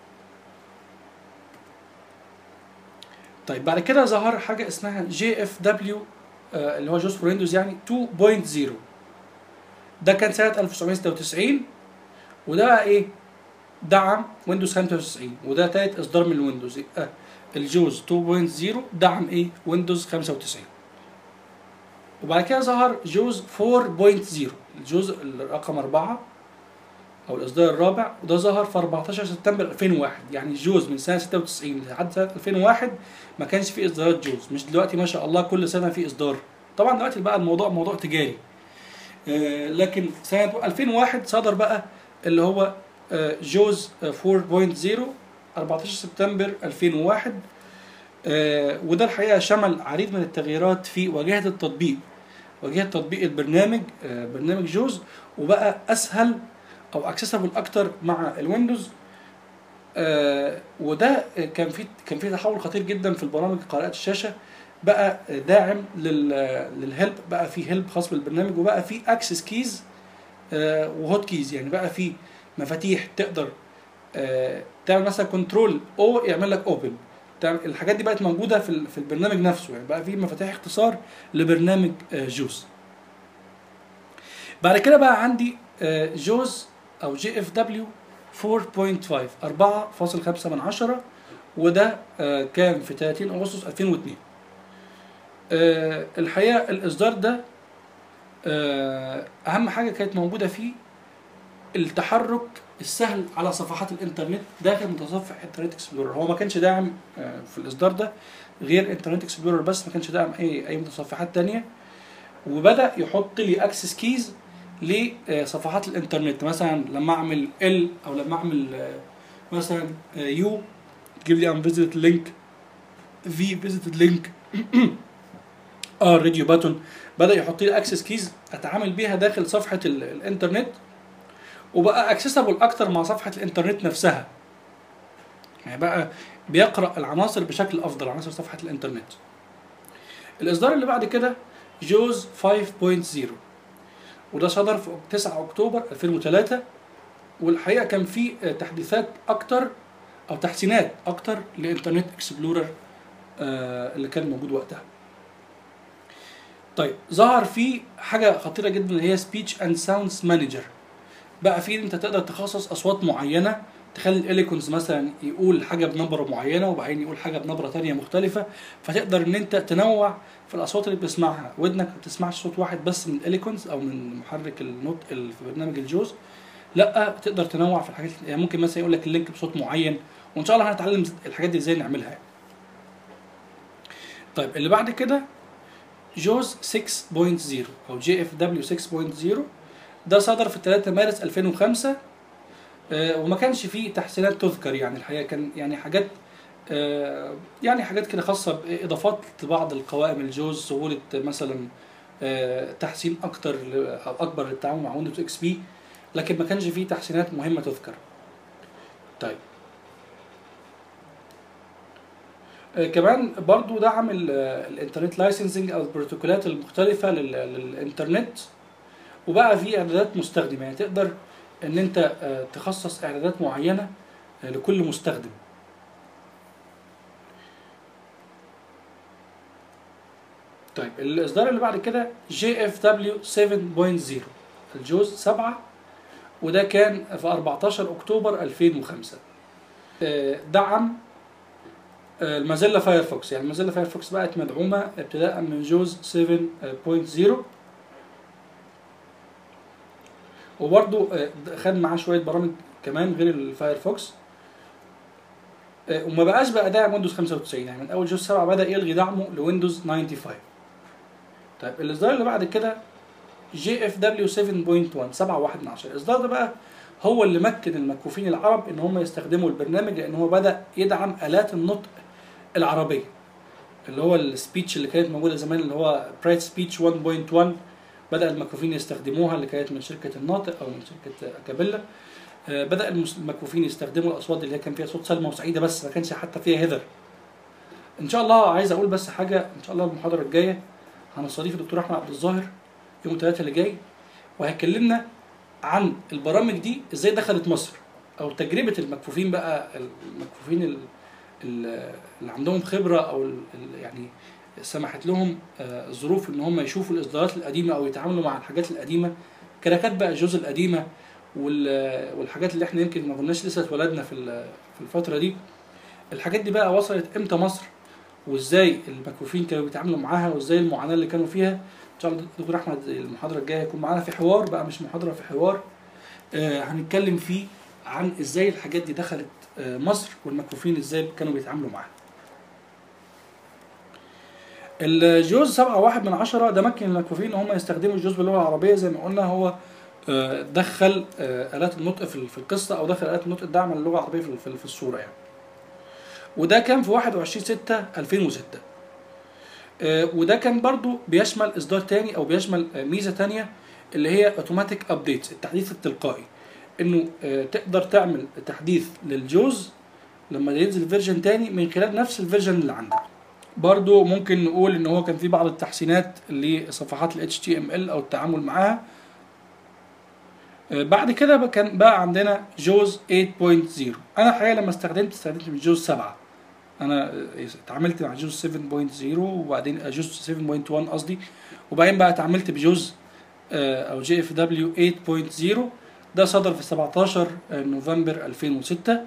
طيب بعد كده ظهر حاجه اسمها جي اف دبليو اللي هو جوز فور ويندوز يعني 2.0 ده كان سنه 1996 وده بقى ايه دعم ويندوز 95 وده تالت اصدار من الويندوز يبقى الجوز 2.0 دعم ايه ويندوز 95 وبعد كده ظهر جوز 4.0 الجزء الرقم 4 او الاصدار الرابع وده ظهر في 14 سبتمبر 2001 يعني جوز من سنه 96 لحد سنه 2001 ما كانش فيه اصدارات جوز مش دلوقتي ما شاء الله كل سنه في اصدار طبعا دلوقتي بقى الموضوع موضوع تجاري آه، لكن سنه 2001 صدر بقى اللي هو آه، جوز آه، 4.0 14 سبتمبر 2001 آه، وده الحقيقه شمل عديد من التغييرات في واجهه التطبيق واجهه تطبيق البرنامج آه، برنامج جوز وبقى اسهل او اكسسبل اكتر مع الويندوز آه، وده كان في كان في تحول خطير جدا في البرامج قراءة الشاشة بقى داعم لل للهيلب بقى في هيلب خاص بالبرنامج وبقى في اكسس كيز وهوت كيز يعني بقى في مفاتيح تقدر آه، تعمل مثلا كنترول او يعمل لك اوبن الحاجات دي بقت موجوده في ال- في البرنامج نفسه يعني بقى في مفاتيح اختصار لبرنامج آه، جوز بعد كده بقى عندي آه، جوز او جي اف دبليو 4.5 4.5 من عشرة وده آه، كان في 30 اغسطس 2002 آه، الحقيقه الاصدار ده آه، اهم حاجه كانت موجوده فيه التحرك السهل على صفحات الانترنت داخل متصفح انترنت اكسبلورر هو ما كانش داعم آه، في الاصدار ده غير انترنت اكسبلورر بس ما كانش داعم اي اي متصفحات تانية وبدا يحط لي اكسس كيز لصفحات الانترنت مثلا لما اعمل ال او لما اعمل آه، مثلا يو تجيب لي ان فيزيت لينك في فيزيتد لينك اه راديو باتون بدا يحط لي اكسس كيز اتعامل بيها داخل صفحه ال- الانترنت وبقى اكسسبل اكتر مع صفحه الانترنت نفسها يعني بقى بيقرا العناصر بشكل افضل عناصر صفحه الانترنت الاصدار اللي بعد كده جوز 5.0 وده صدر في 9 اكتوبر 2003 والحقيقه كان فيه آه، تحديثات اكتر او تحسينات اكتر لانترنت اكسبلورر آه، اللي كان موجود وقتها طيب ظهر فيه حاجه خطيره جدا اللي هي سبيتش اند ساوندز مانجر بقى فيه انت تقدر تخصص اصوات معينه تخلي الاليكونز مثلا يقول حاجه بنبره معينه وبعدين يقول حاجه بنبره تانية مختلفه فتقدر ان انت تنوع في الاصوات اللي بتسمعها ودنك ما بتسمعش صوت واحد بس من الاليكونز او من محرك النوت اللي في برنامج الجوز لا تقدر تنوع في الحاجات يعني ممكن مثلا يقول لك اللينك بصوت معين وان شاء الله هنتعلم الحاجات دي ازاي نعملها يعني. طيب اللي بعد كده جوز 6.0 او جي اف دبليو 6.0 ده صدر في 3 مارس 2005 آه، وما كانش فيه تحسينات تذكر يعني الحقيقه كان يعني حاجات آه، يعني حاجات كده خاصه باضافات لبعض القوائم الجوز سهوله مثلا آه، تحسين اكتر ل- او اكبر للتعامل مع ويندوز اكس بي لكن ما كانش فيه تحسينات مهمه تذكر طيب آه، كمان برضو دعم ال- آه، الانترنت لايسنسنج او البروتوكولات المختلفه لل- للانترنت وبقى في اعدادات مستخدم يعني تقدر ان انت آه، تخصص اعدادات معينه آه، لكل مستخدم طيب الاصدار اللي بعد كده جي اف دبليو 7.0 الجوز 7 وده كان في 14 اكتوبر 2005 آه، دعم آه، المازيلا فايرفوكس يعني المازيلا فايرفوكس بقت مدعومه ابتداء من جوز 7.0 وبرضو آه، خد معاه شويه برامج كمان غير الفايرفوكس آه، وما بقاش بقى داعم ويندوز 95 يعني من اول جوز 7 بدا يلغي دعمه لويندوز 95 طيب الاصدار اللي بعد كده جي اف دبليو 7.1 7.1 من 10 الاصدار ده بقى هو اللي مكن المكفوفين العرب ان هم يستخدموا البرنامج لان هو بدا يدعم الات النطق العربيه اللي هو السبيتش اللي كانت موجوده زمان اللي هو برايت سبيتش 1.1 بدا المكفوفين يستخدموها اللي كانت من شركه الناطق او من شركه اكابيلا آه، بدا المس- المكفوفين يستخدموا الاصوات اللي هي كان فيها صوت سلمى وسعيده بس ما كانش حتى فيها هيذر ان شاء الله عايز اقول بس حاجه ان شاء الله المحاضره الجايه هنستضيف الدكتور احمد عبد الظاهر يوم الثلاثاء اللي جاي وهيكلمنا عن البرامج دي ازاي دخلت مصر او تجربه المكفوفين بقى المكفوفين ال- ال- اللي عندهم خبره او ال- ال- يعني سمحت لهم آه، الظروف ان هم يشوفوا الاصدارات القديمه او يتعاملوا مع الحاجات القديمه كراكات بقى الجزء القديمه وال- والحاجات اللي احنا يمكن ما كناش لسه اتولدنا في ال- في الفتره دي الحاجات دي بقى وصلت امتى مصر وازاي المكفوفين كانوا بيتعاملوا معاها وازاي المعاناه اللي كانوا فيها ان شاء الله الدكتور احمد المحاضره الجايه هيكون معانا في حوار بقى مش محاضره في حوار آه هنتكلم فيه عن ازاي الحاجات دي دخلت آه مصر والمكفوفين ازاي كانوا بيتعاملوا معاها الجوز سبعة واحد من عشرة ده مكن المكفوفين ان هم يستخدموا الجوز باللغه العربيه زي ما قلنا هو آه، دخل آه، الات النطق في في القصه او دخل الات النطق الداعمه للغه العربيه في في- في الصوره يعني وده كان في 21 6 2006 آه، وده كان برضو بيشمل اصدار تاني او بيشمل آه، ميزه تانية اللي هي اوتوماتيك ابديتس التحديث التلقائي انه آه، تقدر تعمل تحديث للجوز لما ينزل فيرجن تاني من خلال نفس الفيرجن اللي عندك برضو ممكن نقول ان هو كان في بعض التحسينات لصفحات ال HTML او التعامل معاها آه، بعد كده بقى- كان بقى عندنا جوز 8.0 انا الحقيقه لما استخدمت استخدمت من جوز 7 انا آه، اتعاملت مع جوز 7.0 وبعدين آه، جوز 7.1 قصدي وبعدين بقى اتعاملت بجوز آه، او جي اف دبليو 8.0 ده صدر في 17 نوفمبر 2006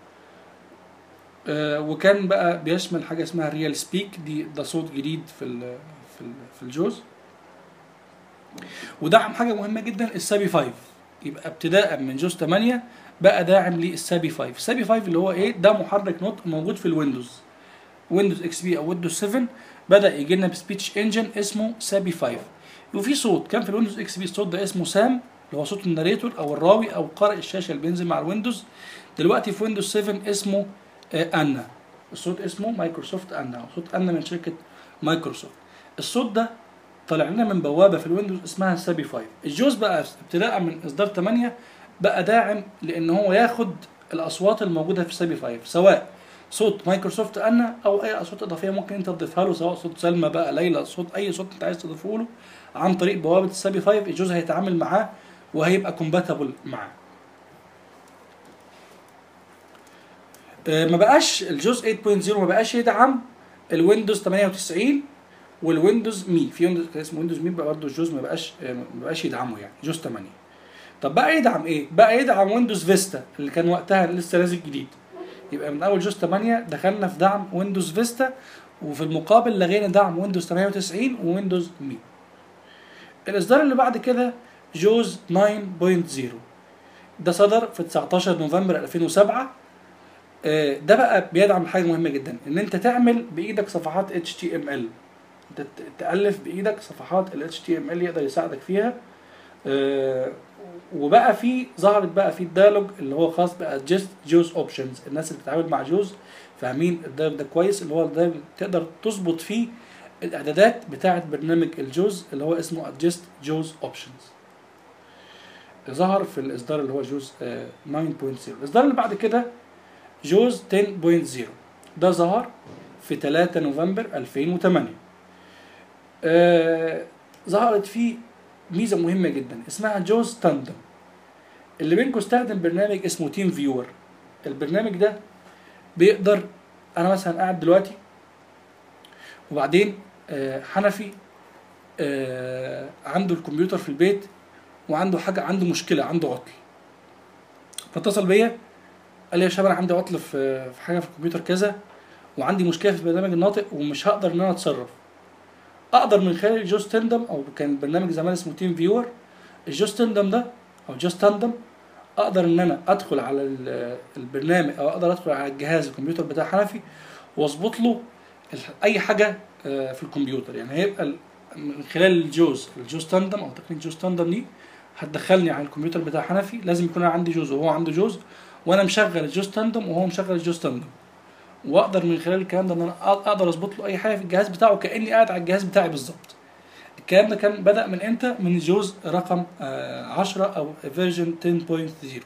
آه، وكان بقى بيشمل حاجه اسمها ريال سبيك دي ده صوت جديد في ال في ال في الجوز ودعم حاجه مهمه جدا السابي 5 يبقى ابتداء من جوز 8 بقى داعم للسابي 5 السابي 5 اللي هو ايه ده محرك نطق موجود في الويندوز ويندوز اكس بي او ويندوز 7 بدا يجي لنا بسبيتش انجن اسمه سابي 5 وفي صوت كان في الويندوز اكس بي الصوت ده اسمه سام اللي هو صوت الناريتور او الراوي او قارئ الشاشه اللي بينزل مع الويندوز دلوقتي في ويندوز 7 اسمه آه، انا الصوت اسمه مايكروسوفت انا او صوت انا من شركه مايكروسوفت الصوت ده طالع لنا من بوابه في الويندوز اسمها سابي 5 الجوز بقى ابتداء من اصدار 8 بقى داعم لان هو ياخد الاصوات الموجوده في سابي 5 سواء صوت مايكروسوفت انا او اي اصوات اضافيه ممكن انت تضيفها له سواء صوت سلمى بقى ليلى صوت اي صوت انت عايز تضيفه له عن طريق بوابه السابي 5 الجوز هيتعامل معاه وهيبقى كومباتبل معاه آه، ما بقاش الجزء 8.0 ما بقاش يدعم الويندوز 98 والويندوز مي في ويندوز كان اسمه ويندوز مي بقى برضه الجزء ما بقاش آه، ما بقاش يدعمه يعني جوز 8 طب بقى يدعم ايه؟ بقى يدعم ويندوز فيستا اللي كان وقتها لسه نازل جديد يبقى من اول جوز 8 دخلنا في دعم ويندوز فيستا وفي المقابل لغينا دعم ويندوز 98 وويندوز مي الاصدار اللي بعد كده جوز 9.0 ده صدر في 19 نوفمبر 2007 آه، ده بقى بيدعم حاجه مهمه جدا ان انت تعمل بايدك صفحات HTML انت ت- تالف بايدك صفحات ال HTML يقدر يساعدك فيها آه، وبقى في ظهرت بقى في الديالوج اللي هو خاص بقى جست جوز اوبشنز الناس اللي بتتعامل مع جوز فاهمين الديالوج ده كويس اللي هو الديالوج تقدر تظبط فيه الاعدادات بتاعه برنامج الجوز اللي هو اسمه adjust جوز اوبشنز ظهر في الاصدار اللي هو جوز آه، 9.0 الاصدار اللي بعد كده جوز 10.0 ده ظهر في 3 نوفمبر 2008 آه ظهرت فيه ميزه مهمه جدا اسمها جوز تاندم اللي بينكم استخدم برنامج اسمه تيم فيور البرنامج ده بيقدر انا مثلا قاعد دلوقتي وبعدين آه، حنفي آه، عنده الكمبيوتر في البيت وعنده حاجه عنده مشكله عنده عطل فاتصل بيا قال لي يا شباب انا عندي عطل في في حاجه في الكمبيوتر كذا وعندي مشكله في البرنامج الناطق ومش هقدر ان انا اتصرف اقدر من خلال الجوست تندم او كان برنامج زمان اسمه تيم فيور الجوست تندم ده او جوست تندم اقدر ان انا ادخل على ال- البرنامج او اقدر ادخل على الجهاز الكمبيوتر بتاع حنفي واظبط له ال- اي حاجه آه، في الكمبيوتر يعني هيبقى ال- من خلال الجوز الجوز تاندم او تقنيه جوز تاندم دي هتدخلني على الكمبيوتر بتاع حنفي لازم يكون انا عندي جوز وهو عنده جوز وانا مشغل الجوز تاندم وهو مشغل الجوز تاندم واقدر من خلال الكلام ده ان انا أ- اقدر اظبط له اي حاجه في الجهاز بتاعه كاني قاعد على الجهاز بتاعي بالظبط الكلام ده كان بدا من امتى من الجوز رقم آه، 10 او فيرجن 10.0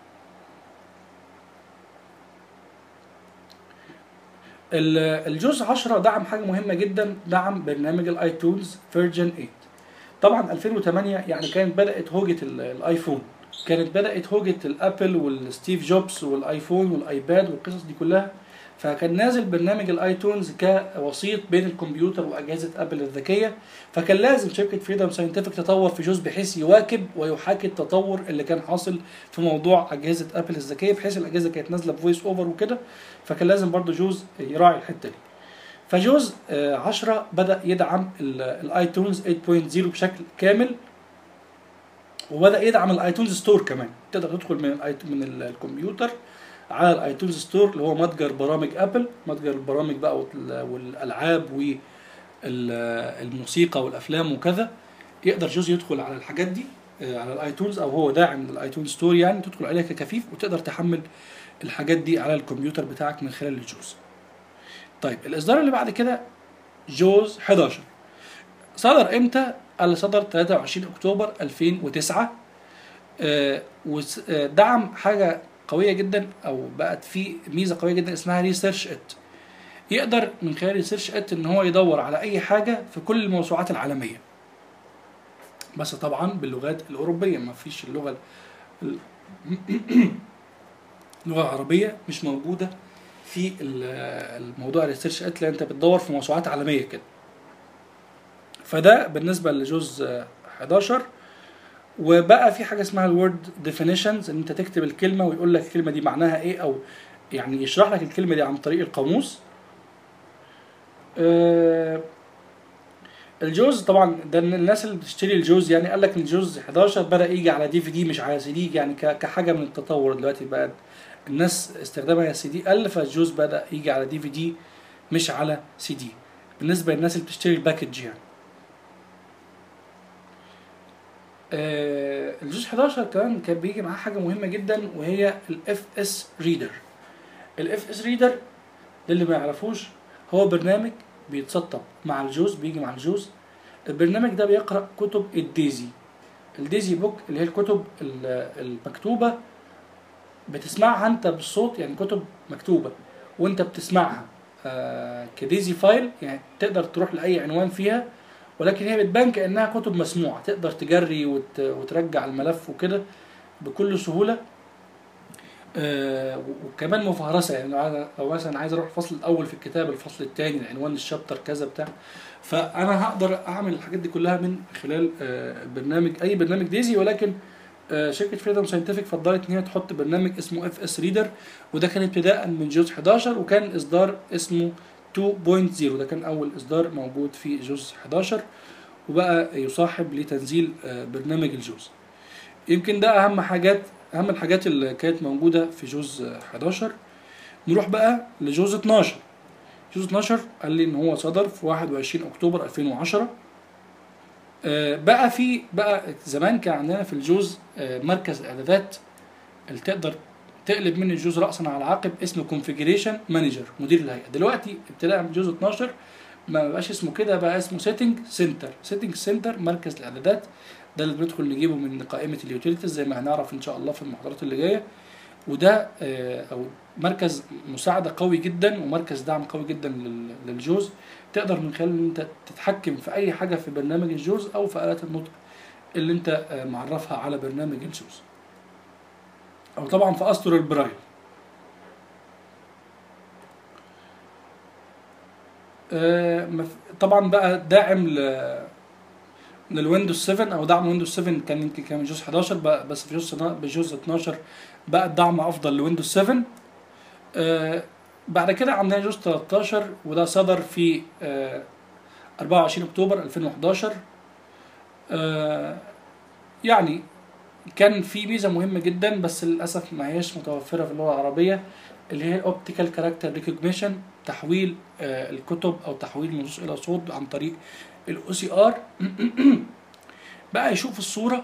ال- الجزء 10 دعم حاجه مهمه جدا دعم برنامج الايتونز فيرجن 8 طبعا 2008 يعني كانت بدات هوجه ال- الايفون كانت بدات هوجه الابل والستيف جوبز والايفون والايباد والقصص دي كلها فكان نازل برنامج الايتونز كوسيط بين الكمبيوتر واجهزه ابل الذكيه فكان لازم شركه فريدم ساينتفك تطور في جزء بحيث يواكب ويحاكي التطور اللي كان حاصل في موضوع اجهزه ابل الذكيه بحيث الاجهزه كانت نازله بفويس اوفر وكده فكان لازم برضو جوز يراعي الحته دي فجوز آه، 10 بدا يدعم ال- الايتونز 8.0 بشكل كامل وبدا يدعم الايتونز ستور كمان تقدر تدخل من الآيت- من ال- الكمبيوتر على الايتونز ستور اللي هو متجر برامج ابل متجر البرامج بقى وال- والالعاب والموسيقى والافلام وكذا يقدر جوز يدخل على الحاجات دي آه، على الايتونز او هو داعم للايتونز ستور يعني تدخل عليها ككفيف وتقدر تحمل الحاجات دي على الكمبيوتر بتاعك من خلال الجوز طيب الاصدار اللي بعد كده جوز 11 صدر امتى قال صدر 23 اكتوبر 2009 آه، وس- آه، دعم حاجه قويه جدا او بقت في ميزه قويه جدا اسمها ريسيرش ات يقدر من خلال ريسيرش ات ان هو يدور على اي حاجه في كل الموسوعات العالميه بس طبعا باللغات الاوروبيه ما فيش اللغه ال- اللغه العربيه مش موجوده في ال- الموضوع الريسيرش ات لان انت بتدور في موسوعات عالميه كده فده بالنسبه لجزء 11 وبقى في حاجه اسمها الورد ديفينيشنز ان انت تكتب الكلمه ويقول لك الكلمه دي معناها ايه او يعني يشرح لك الكلمه دي عن طريق القاموس آه، الجوز طبعا ده من الناس اللي بتشتري الجوز يعني قال لك ان الجوز 11 بدا يجي على دي في دي مش على سي دي يعني ك- كحاجه من التطور دلوقتي بقى الناس استخدامها سي دي قل فالجوز بدا يجي على دي في دي مش على سي دي بالنسبه للناس اللي بتشتري الباكج يعني آه، الجوز 11 كمان كان بيجي معاه حاجه مهمه جدا وهي الاف اس ريدر الاف اس ريدر للي ما يعرفوش هو برنامج بيتسطب مع الجوز بيجي مع الجوز البرنامج ده بيقرا كتب الديزي الديزي بوك اللي هي الكتب ال- المكتوبه بتسمعها انت بالصوت يعني كتب مكتوبه وانت بتسمعها آه كديزي فايل يعني تقدر تروح لاي عنوان فيها ولكن هي بتبان كانها كتب مسموعه تقدر تجري وت... وترجع الملف وكده بكل سهوله آه و- وكمان مفهرسه يعني لو عايز- لو مثلا عايز اروح الفصل الاول في الكتاب الفصل الثاني العنوان الشابتر كذا بتاع فانا هقدر اعمل الحاجات دي كلها من خلال آه برنامج اي برنامج ديزي ولكن آه شركه فريدم ساينتفك فضلت ان هي تحط برنامج اسمه اف اس ريدر وده كان ابتداء من جوز 11 وكان اصدار اسمه 2.0 ده كان اول اصدار موجود في جوز 11 وبقى يصاحب لتنزيل آه، برنامج الجوز يمكن ده اهم حاجات اهم الحاجات اللي كانت موجوده في جوز آه، 11 نروح بقى لجوز 12 جوز 12 قال لي ان هو صدر في 21 اكتوبر 2010 آه، بقى في بقى زمان كان عندنا في الجوز آه، مركز اعدادات اللي تقدر تقلب من الجوز راسا على عقب اسمه كونفيجريشن مانجر مدير الهيئه دلوقتي ابتداء من جوز 12 ما بقاش اسمه كده بقى اسمه سيتنج سنتر سيتنج سنتر مركز الاعدادات ده اللي بندخل نجيبه من قائمه اليوتيليتيز زي ما هنعرف ان شاء الله في المحاضرات اللي جايه وده آه، او مركز مساعده قوي جدا ومركز دعم قوي جدا لل- للجوز تقدر من خلاله ان انت تتحكم في اي حاجه في برنامج الجوز او في الات النطق اللي انت آه، معرفها على برنامج الجوز او طبعا في اسطر البرايل آه، مف- طبعا بقى داعم ل للويندوز 7 او دعم ويندوز 7 كان يمكن كان جوز 11 بقى بس في جوز بجوز 12 بقى الدعم افضل لويندوز 7 آه، بعد كده عندنا جوز 13 وده صدر في آه، 24 اكتوبر 2011 آه، يعني كان في ميزه مهمه جدا بس للاسف ما هيش متوفره في اللغه العربيه اللي هي اوبتيكال كاركتر ريكوجنيشن تحويل آه، الكتب او تحويل النصوص الى صوت عن طريق الاو سي ار بقى يشوف الصوره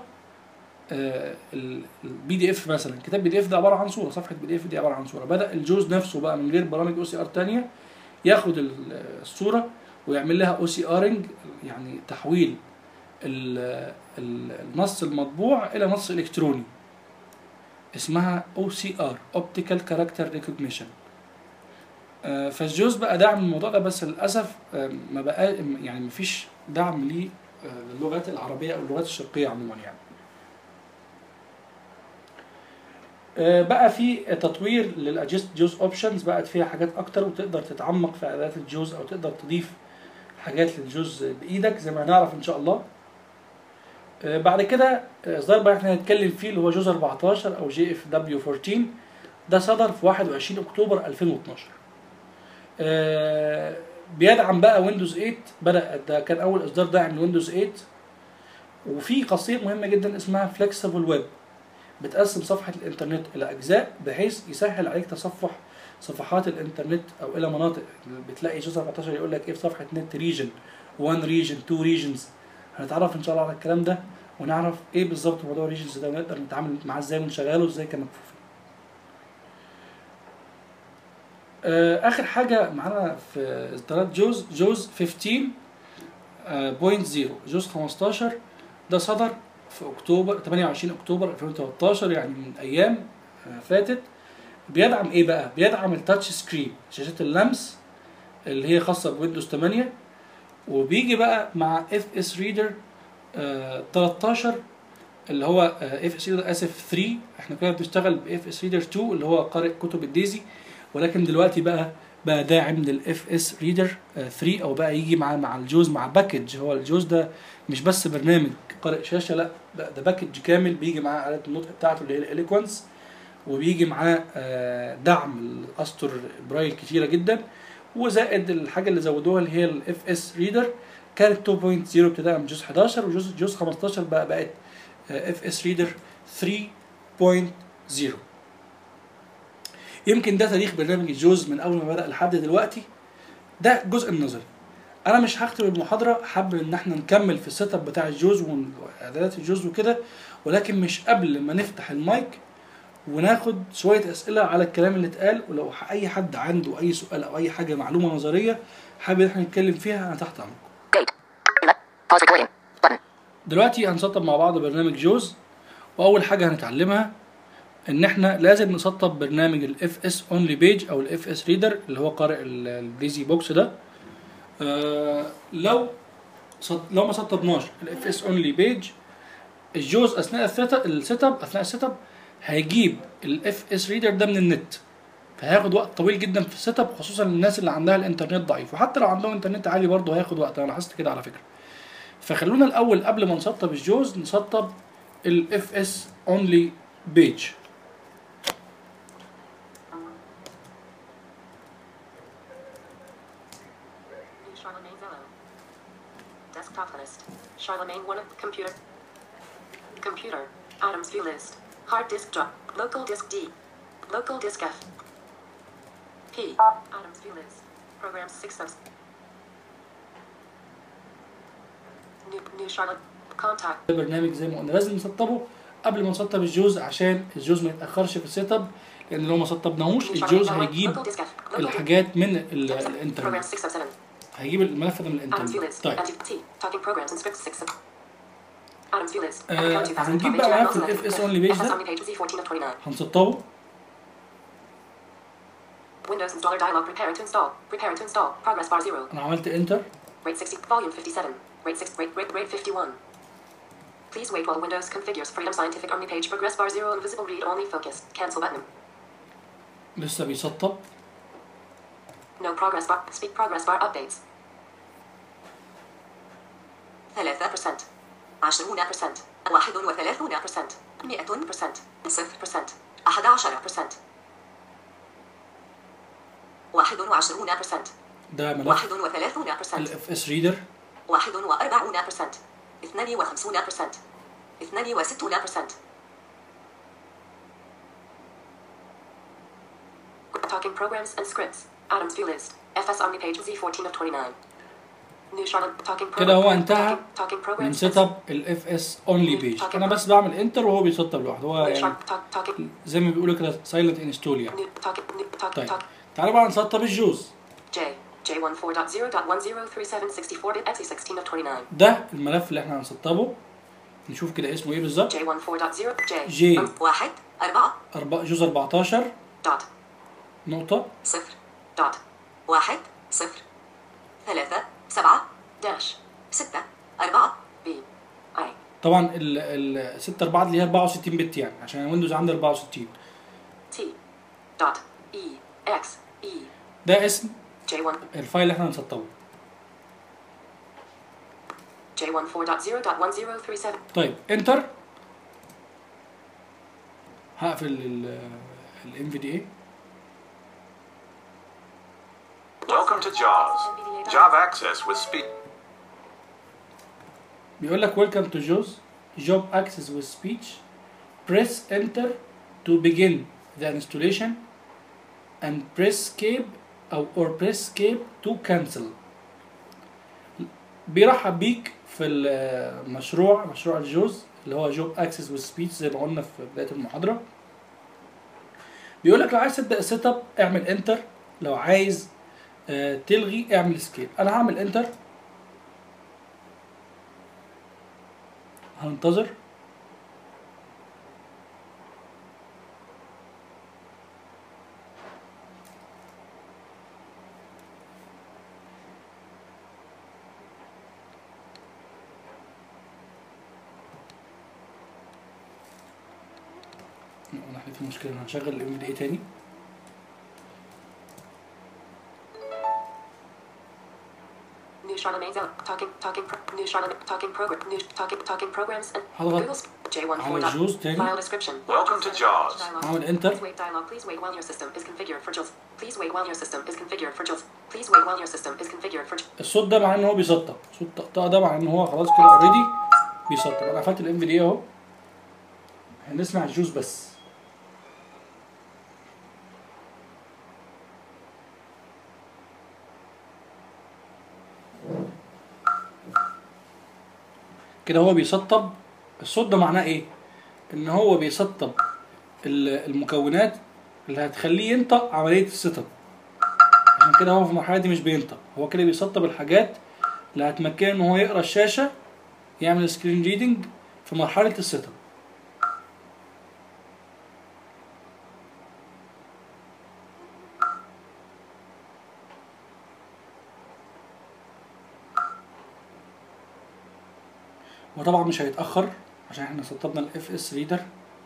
البي دي اف مثلا كتاب بي دي اف ده عباره عن صوره صفحه بي دي اف دي عباره عن صوره بدا الجوز نفسه بقى من غير برامج او سي ار ثانيه ياخد ال- الصوره ويعمل لها او سي ارنج يعني تحويل ال- ال- النص المطبوع الى نص الكتروني اسمها او سي ار اوبتيكال كاركتر ريكوجنيشن فالجوز بقى دعم الموضوع ده بس للاسف آه، ما بقى يعني مفيش دعم ليه آه، للغات العربيه او اللغات الشرقيه عموما يعني آه، بقى في تطوير للاجهزه جوز اوبشنز بقت فيها حاجات اكتر وتقدر تتعمق في اداه الجوز او تقدر تضيف حاجات للجوز بايدك زي ما هنعرف ان شاء الله آه، بعد كده آه، اصدار بقى احنا هنتكلم فيه اللي هو جوز 14 او جي اف دبليو 14 ده صدر في 21 اكتوبر 2012 آه، بيدعم بقى ويندوز 8 بدا ده كان اول اصدار داعم لويندوز 8 وفي خاصيه مهمه جدا اسمها فليكسبل ويب بتقسم صفحه الانترنت الى اجزاء بحيث يسهل عليك تصفح صفحات الانترنت او الى مناطق بتلاقي جزء 14 يقول لك ايه في صفحه نت ريجن 1 ريجن 2 ريجنز هنتعرف ان شاء الله على الكلام ده ونعرف ايه بالظبط موضوع الريجنز ده ونقدر نتعامل معاه ازاي ونشغله ازاي كمكفوفين آه، اخر حاجه معانا في اصدارات جوز جوز 15.0 جوز 15 ده صدر في اكتوبر 28 اكتوبر 2013 يعني من ايام آه، فاتت بيدعم ايه بقى بيدعم التاتش سكرين شاشات اللمس اللي هي خاصه بويندوز 8 وبيجي بقى مع اف اس ريدر 13 اللي هو اف اس ريدر اسف 3 احنا كنا بنشتغل باف اس ريدر 2 اللي هو قارئ كتب الديزي ولكن دلوقتي بقى بقى داعم للاف اس ريدر 3 او بقى يجي مع مع الجوز مع باكج هو الجوز ده مش بس برنامج قارئ شاشه لا بقى ده باكج كامل بيجي معاه آلة النطق بتاعته اللي هي الاليكوانس وبيجي معاه آه، دعم الاسطر برايل كتيره جدا وزائد الحاجه اللي زودوها اللي هي الاف اس ريدر كانت 2.0 ابتداء من جزء 11 وجزء جزء 15 بقى بقت اف اس ريدر 3.0 يمكن ده تاريخ برنامج الجوز من اول ما بدا لحد دلوقتي ده الجزء النظري انا مش هختم المحاضره حابب ان احنا نكمل في السيت اب بتاع الجوز واعدادات الجوز وكده ولكن مش قبل ما نفتح المايك وناخد شويه اسئله على الكلام اللي اتقال ولو اي حد عنده اي سؤال او اي حاجه معلومه نظريه حابب ان احنا نتكلم فيها انا تحت امركم Gate. Pause recording. Button. دلوقتي هنسطب مع بعض برنامج جوز واول حاجه هنتعلمها ان احنا لازم نسطب برنامج الاف اس اونلي بيج او الاف اس ريدر اللي هو قارئ ال- الديزي بوكس ده آه لو سط- لو ما سطبناش الاف اس اونلي بيج الجوز اثناء السيت السيت اب اثناء السيت اب هيجيب الاف اس ريدر ده من النت فهياخد وقت طويل جدا في السيت اب خصوصا للناس اللي عندها الانترنت ضعيف وحتى لو عندهم انترنت عالي برضه هياخد وقت انا لاحظت كده على فكره فخلونا الاول قبل ما نسطب الجوز نسطب الاف اس اونلي بيج Charlemagne Zello. Desktop list. Charlemagne one of computer. Computer. Items view list. Hard disk drop. Local disk D. Local disk F. P. Items view list. Programs 6 subs. New, new Charlotte. Contact. ده برنامج زي ما قلنا لازم نسطبه قبل ما نسطب الجوز عشان الجوز ما يتاخرش في السيت اب لان لو ما سطبناهوش الجوز هيجيب Local disk F. Local disk. الحاجات من ال- الانترنت Programs 6 of 7. هيجيب الملف ده من Items view الانترنت list. طيب Anti- T. Talking programs and scripts 6 of. Items view list. آه، Account 2012 هنجيب page بقى levels ملف ال 11. FS only page FS ده. only page Z14 of 29. هنسطبه Windows installer dialog. Prepare to install. Prepare to install. Progress bar 0. انا عملت انتر Rate 60. Volume 57. Rate 6. Rate, rate, rate 51. Please wait while Windows configures Freedom Scientific Army page. Progress bar 0. Invisible read only focus. Cancel button. لسه بيسطب No progress bar. Speak progress bar updates. 3%. 20%. 31%. 100%. 0%. 11%. 21%. ده ملف 31% الاف اس ريدر 41% 52% 62% Talking programs and scripts. Adams view list. FS Omni page Z14 of 29. New Charlotte talking كده هو program. انتهى Talking, talking من programs. سيت اب الاف اس اونلي بيج انا بس بعمل انتر وهو بيسطب لوحده هو New يعني Charlotte talk, talking. زي ما بيقولوا كده سايلنت انستول يعني New talking. New talk. طيب Talk. تعالى بقى نسطب الجوز J. J14.0.103764 exe 16 of 29. ده الملف اللي احنا هنسطبه نشوف كده اسمه ايه بالظبط J14.0 J. J. واحد أربعة أربعة جزء 14 دوت نقطة صفر دوت واحد صفر ثلاثة سبعة داش ستة أربعة بي أي طبعا ال ال 6 4 اللي هي 64 بت يعني عشان ويندوز عندي 64 تي دوت إي إكس إي ده اسم J 1 الفايل اللي احنا هنسطبه J 14.0.1037 طيب انتر هقفل الام في دي اي Welcome to JAWS. Job access with speed. بيقول لك welcome to JAWS job access with speech press enter to begin the installation and press escape او or press escape to cancel بيرحب بيك في المشروع مشروع الجوز اللي هو جوب اكسس وسبيتش زي ما قلنا في بدايه المحاضره بيقول لك لو عايز تبدا السيت اب اعمل انتر لو عايز آه، تلغي اعمل سكيب انا هعمل انتر هننتظر انا في مشكله انا هنشغل الام دي اي تاني New Charlemagne Zone talking talking pro, new Charlemagne talking program new talking talking programs and هضغط Google J 1 على 4 الجوز تاني file description Welcome to JAWS. عمل انتر Please wait dialog. Please wait while your system is configured for JAWS. Please wait while your system is configured for JAWS. Please wait while your system is configured for JAWS. الصوت ده معناه ان هو بيسطب صوت الطقطقه ده معناه ان هو خلاص كده اوريدي بيسطب انا قفلت الام في دي اهو هنسمع الجوز بس كده هو بيسطب الصوت ده معناه ايه ان هو بيسطب ال- المكونات اللي هتخليه ينطق عمليه السيت اب عشان كده هو في المرحله دي مش بينطق هو كده بيسطب الحاجات اللي هتمكنه ان هو يقرا الشاشه يعمل سكرين ريدنج في مرحله السيت اب وطبعا مش هيتاخر عشان احنا سطبنا الاف اس ريدر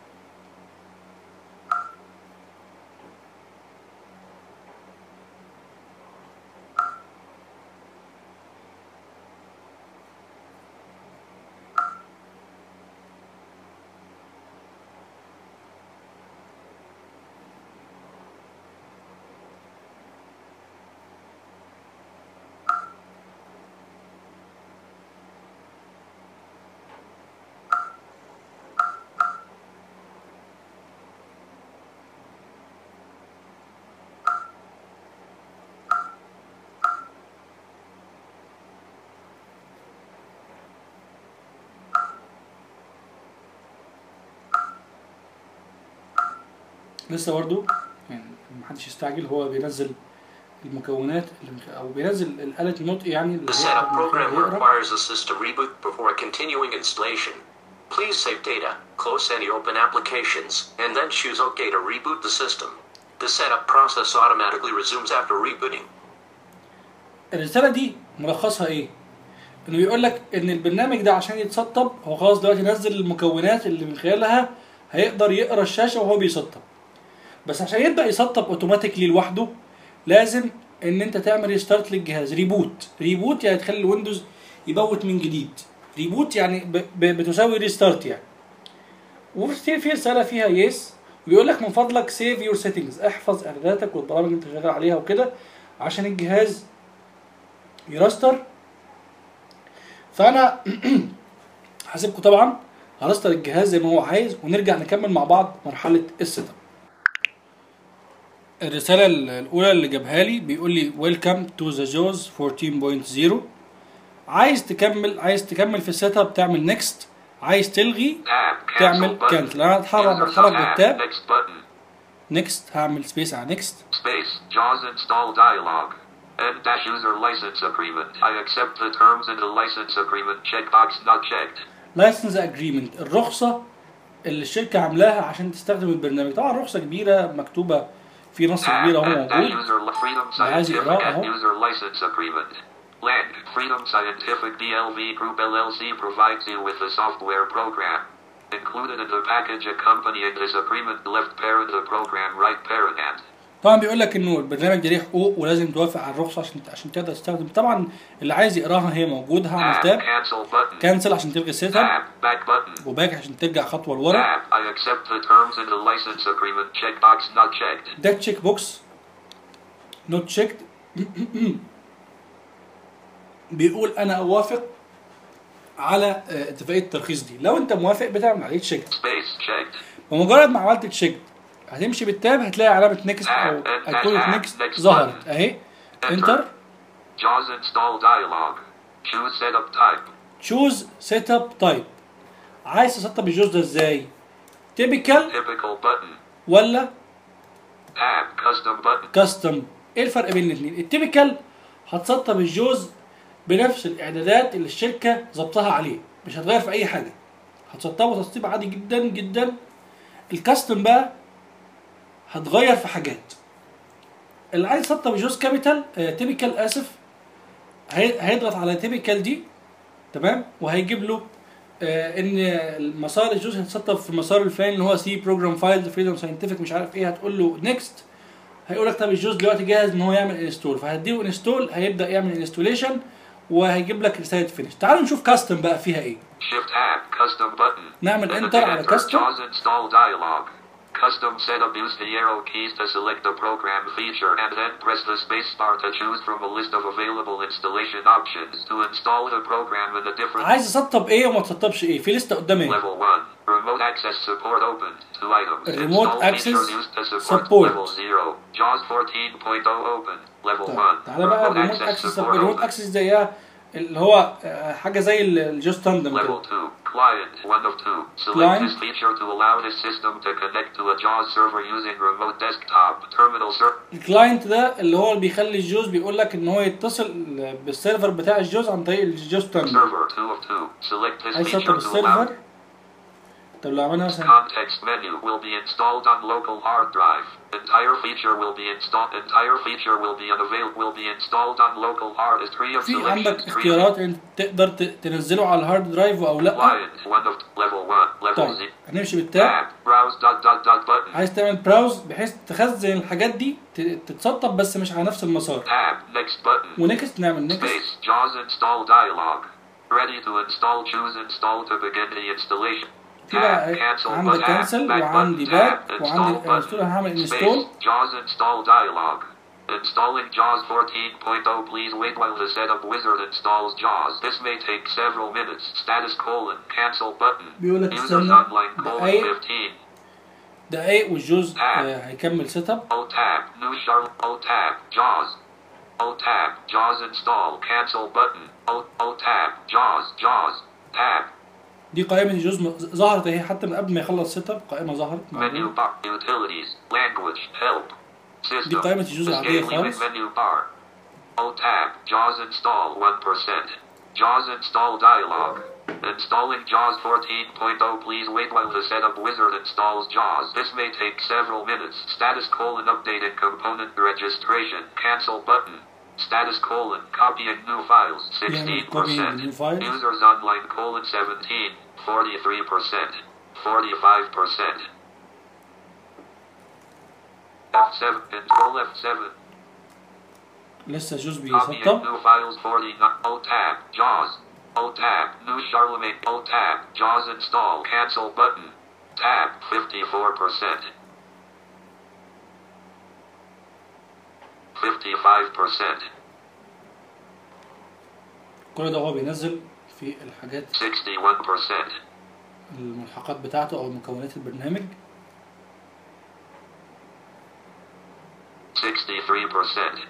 لسه برضو يعني محدش يستعجل هو بينزل المكونات اللي او بينزل الآلة النطق يعني اللي The هي setup من خلالها program يقرا requires the system reboot before continuing installation. Please save data, close any open applications, and then choose OK to reboot the system. The setup process automatically resumes after rebooting. الرساله دي ملخصها ايه انه بيقول لك ان البرنامج ده عشان يتسطب هو خلاص دلوقتي نزل المكونات اللي من خلالها هيقدر يقرا الشاشه وهو بيسطب بس عشان يبدا يسطب اوتوماتيكلي لوحده لازم ان انت تعمل ريستارت للجهاز ريبوت ريبوت يعني تخلي الويندوز يبوت من جديد ريبوت يعني ب... ب... بتساوي ريستارت يعني وفي في رساله فيها يس بيقول لك من فضلك سيف يور سيتنجز احفظ اعداداتك والبرامج اللي انت شغال عليها وكده عشان الجهاز يراستر فانا هسيبكم طبعا هرستر الجهاز زي ما هو عايز ونرجع نكمل مع بعض مرحله السيت اب الرساله الاولى اللي جابها لي بيقول لي ويلكم تو ذا جوز 14.0 عايز تكمل عايز تكمل في السيت اب تعمل نيكست عايز تلغي تعمل كانسل انا هتحرك بتحرك بالتاب Next button. نيكست هعمل سبيس على نيكست Space. JAWS install dialog. End dash user license agreement. I accept the terms in the license agreement. Checkbox not checked. لايسنس اجريمنت الرخصه اللي الشركه عاملاها عشان تستخدم البرنامج طبعا رخصه كبيره مكتوبه في نص كبير اهو End dash موجود user li- Freedom اللي عايز Scientific يقراه and اهو user license agreement. Land. Freedom Scientific DLV Group LLC provides you with a software program. Included in the package accompanying this agreement left parent the program right parent and طبعا بيقول لك انه البرنامج ده ليه حقوق ولازم توافق على الرخصه عشان عشان تقدر تستخدم طبعا اللي عايز يقراها هي موجوده هعمل Tab. تاب Cancel button. كانسل عشان تلغي السيت اب Tab. Back button. وباك عشان ترجع خطوه لورا Tab. I accept the terms in the license agreement. Checkbox not checked. ده تشيك بوكس نوت تشيكد بيقول انا اوافق على آه، اتفاقيه الترخيص دي لو انت موافق بتعمل عليه تشيك Space checked. بمجرد ما عملت تشيك هتمشي بالتاب هتلاقي علامه نيكست او ايقونه نيكست ظهرت اهي انتر JAWS install dialog. Choose setup type. تشوز سيت اب تايب عايز تسطب الجوز ده ازاي تيبيكال Typical button. ولا Tab. Custom button. كاستم ايه الفرق بين الاثنين التيبيكال هتسطب الجوز بنفس الاعدادات اللي الشركه ظبطها عليه مش هتغير في اي حاجه هتسطبه تسطيب عادي جدا جدا الكاستم بقى هتغير في حاجات اللي عايز يسطب الجوز كابيتال آه تيبيكال اسف هي- هيضغط على تيبيكال دي تمام وهيجيب له آه ان المسار الجوز هيتسطب في المسار الفلاني اللي هو سي بروجرام فايل فريدوم ساينتفك مش عارف ايه هتقول له نيكست هيقول لك طب الجوز دلوقتي جاهز ان هو يعمل انستول فهديله انستول هيبدا يعمل انستوليشن وهيجيب لك رساله فينش تعالوا نشوف كاستم بقى فيها ايه Shift tab. Custom button. نعمل Then enter على enter custom. JAWS install dialog. Custom setup use the arrow keys to select the program feature and then press the spacebar to choose from a list of available installation options to install the program in a different عايز اسطب ايه وما تسطبش ايه في لسته قدامي ايه Level 1. Remote access support opened. Two items. Remote Install feature access used to support. support. Level 0. JAWS 14.0 open. Level 1. طيب تعالى بقى Remote الريموت access اكسس support الريموت open. اكسس زيها اللي هو آه، حاجه زي ال- الجوست تاندم Level كده 2. Client 1 of 2. Select Client. this feature to allow the system to connect to a JAWS server using remote desktop terminal server. الكلاينت ده اللي هو اللي بيخلي الجوز بيقول لك ان هو يتصل بالسيرفر بتاع الجوز عن طريق الجوست تاندم Server 2 of 2. Select this عايز feature اسطب to allow السيرفر طب لو عملنا مثلا Context menu will be installed on local hard drive. Entire feature will be installed. Entire feature will be unavailable. Will be installed on local hard. Is tree of في عندك selections. Tree اختيارات انت تقدر ت- تنزله على الهارد درايف او لا Client one of level one. Level طيب Z. هنمشي بالتاب Tab. Browse dot dot dot button. عايز تعمل براوز بحيث تخزن الحاجات دي ت- تتسطب بس مش على نفس المسار Tab. Next button. ونكست نعمل نكست Space. JAWS install dialog. Ready to install. Choose install to begin the installation. في بقى Tab. Cancel عندي button. كانسل Back وعندي button. باك Tab. وعندي Install انستول button. هعمل Space. انستول JAWS install dialog. Installing JAWS 14.0 Please wait while the setup wizard installs JAWS. This may take several minutes. Status colon. Cancel button. بيقول لك Users استنى online colon دقايق 15. دقايق والجوز آه، هيكمل سيت اب O tab. New Charlotte. O tab. JAWS. O tab. JAWS install. Cancel button. O, o tab. JAWS. JAWS. Tab. دي قائمة الجوز م- ظهرت اهي حتى من قبل ما يخلص سيت اب قائمة ظهرت Menu موجودة. bar. Utilities. Language. Help. System. دي قائمة الجزء العادية Escape leaving خالص. menu bar. O tab. JAWS install 1%. JAWS install dialog. Installing JAWS 14.0. Please wait while the setup wizard installs JAWS. This may take several minutes. Status colon updated component registration. Cancel button. Status colon copying new files. Yeah, copying new 16%. files. Users online colon 17. 43%. 45%. F7. Control F7. لسه جوز Copying بيسطب new files 49. O tab. JAWS. O tab. New Charlemagne. O tab. JAWS install. Cancel button. Tab. 54%. 55%. كل ده هو بينزل في الحاجات 61%. الملحقات بتاعته او مكونات البرنامج 63%.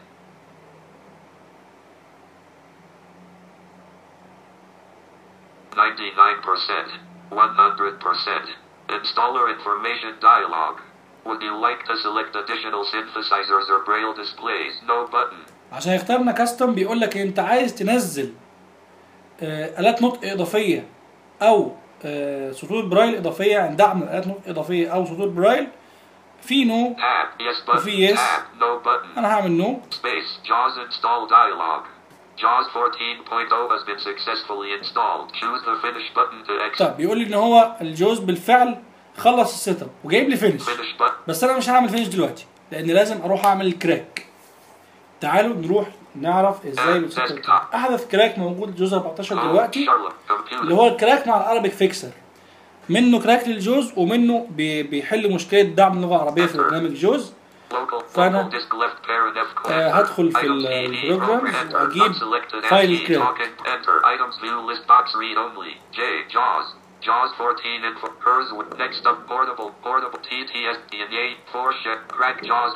Ninety-nine percent, one hundred percent. Installer information dialog. Would you like to select additional synthesizers or braille displays? No button. عشان يختارنا كاستم بيقول لك انت عايز تنزل آه، الات نطق اضافيه او آه، سطور برايل اضافيه عند دعم الات نطق اضافيه او سطور برايل في نو Tab, yes button. وفي يس Tab, no button. انا هعمل نو Space, JAWS install dialog. JAWS 14.0 has been successfully installed. Choose the finish button to exit. طب بيقول لي ان هو الجوز بالفعل خلص السيت اب وجايب لي فينش Finish button. بس انا مش هعمل فينش دلوقتي لان لازم اروح اعمل الكراك تعالوا نروح نعرف ازاي بتسطب الكراك. احدث كراك موجود جوز 14 دلوقتي Charlotte, computer. اللي هو الكراك مع الارابيك فيكسر منه كراك للجوز ومنه بي- بيحل مشكله دعم اللغه العربيه في برنامج جوز Local, فأنا local disk left parent F آه، هدخل في Items ال- ED البروجرامز program enter. واجيب Unselected فايل FT الكراك talking enter. Items view list box read only. J JAWS. JAWS 14 info. Hers with next up portable portable TTS DNA 4 ship crack JAWS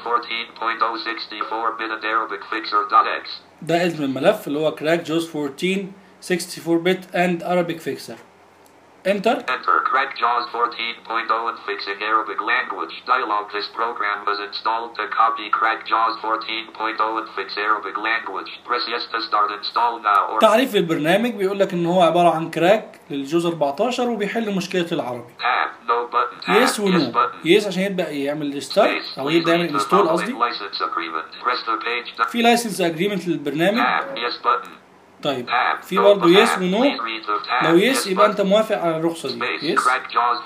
14.064 bit and Arabic fixer dot X. ده اسم الملف اللي هو كراك جوز 14 64 بت اند ارابيك فيكسر انتر Enter crack JAWS 14.0 and fixing Arabic language. Dialog this program was installed to copy crack JAWS 14.0 and fix Arabic language. Press yes to start install now or تعريف البرنامج بيقول لك ان هو عباره عن كراك للجوز 14 وبيحل مشكله العربي tab no button tab يس yes ونو button. يس عشان يبدا يعمل ريستارت او يبدا يعمل Read the انستول following قصدي license agreement. Press the page down. في لايسنس اجريمنت للبرنامج Tab yes button. طيب Tab في no برضه button. يس ونو Please read the tab. لو يس yes يبقى button. انت موافق على الرخصه دي Space يس crack JAWS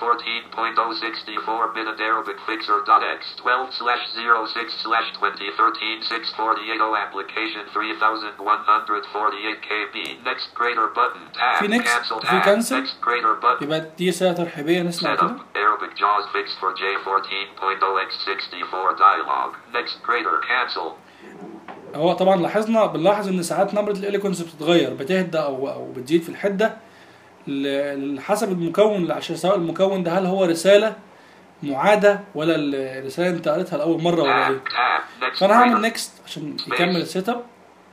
14.064 bit and Arabic fixer dot X 12 slash 06 slash 2013 648 O application 3148 KB next greater button tab في next cancel وفي tab cancel. next greater button يبقى دي رساله ترحيبيه نسمع Set كده up Arabic JAWS fixed for J14.0x64 dialog. Next greater cancel. هو طبعا لاحظنا بنلاحظ ان ساعات نبره الاليكونس بتتغير بتهدى او او بتزيد في الحده ل- حسب المكون عشان سواء المكون ده هل هو رساله معاده ولا الرساله انت قريتها لاول مره ولا ايه Tab tab next فانا هعمل greater. نيكست عشان يكمل السيت اب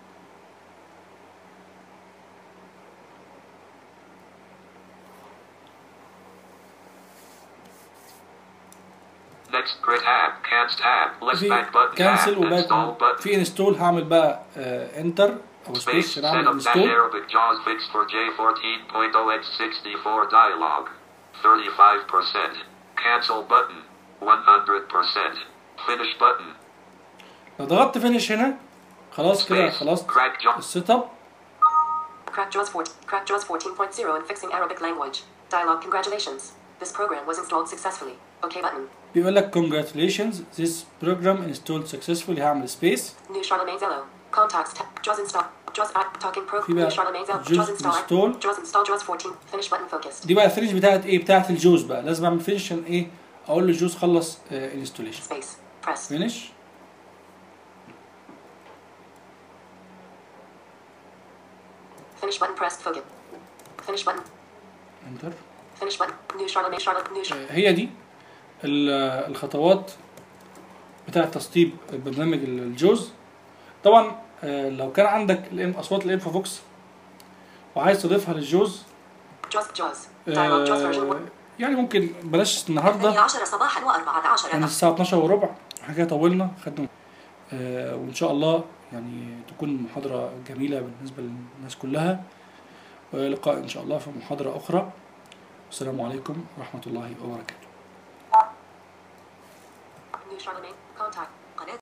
Next grid tab cancel tab left في back button كانسل tab وباك install button. في انستول هعمل بقى انتر او Space سبيس عشان set اعمل up dash انستول Arabic JAWS fixed for J14.0x64 dialog. 35%. Cancel button. 100%. Finish button. لو ضغطت فينش هنا خلاص كده Space. خلاص Crack JAWS. السيت اب Crack Jaws 4. Crack Jaws 14.0 and fixing Arabic language. Dialog Congratulations. This program was installed successfully. OK button. بيقول لك congratulations this program installed successfully هعمل سبيس New Charlemagne Zello. Contacts tab. Jaws install. Jaws app. Talking pro. في New بقى Charlemagne Zello. Jaws Jaws install. install. Jaws install. Jaws 14. Finish button focused. دي بقى الفينش بتاعت ايه بتاعت الجوز بقى لازم اعمل فينش عشان ايه اقول له الجوز خلص انستوليشن Space. Press. فينش Finish button pressed. Focus. Finish button. انتر Finish button. New Charlemagne Charlotte. New. Char- هي دي ال- الخطوات بتاعة تسطيب برنامج الجوز طبعا آه، لو كان عندك الإم- اصوات الانفو فوكس وعايز تضيفها للجوز Jaws. Jaws. Dialog. Jaws version 1. آه، يعني ممكن بلاش النهارده 10 صباحا و14 يعني الساعة 12 وربع احنا كده طولنا خدنا آه وإن شاء الله يعني تكون محاضرة جميلة بالنسبة للناس كلها ولقاء إن شاء الله في محاضرة أخرى السلام عليكم ورحمة الله وبركاته New Charlemagne.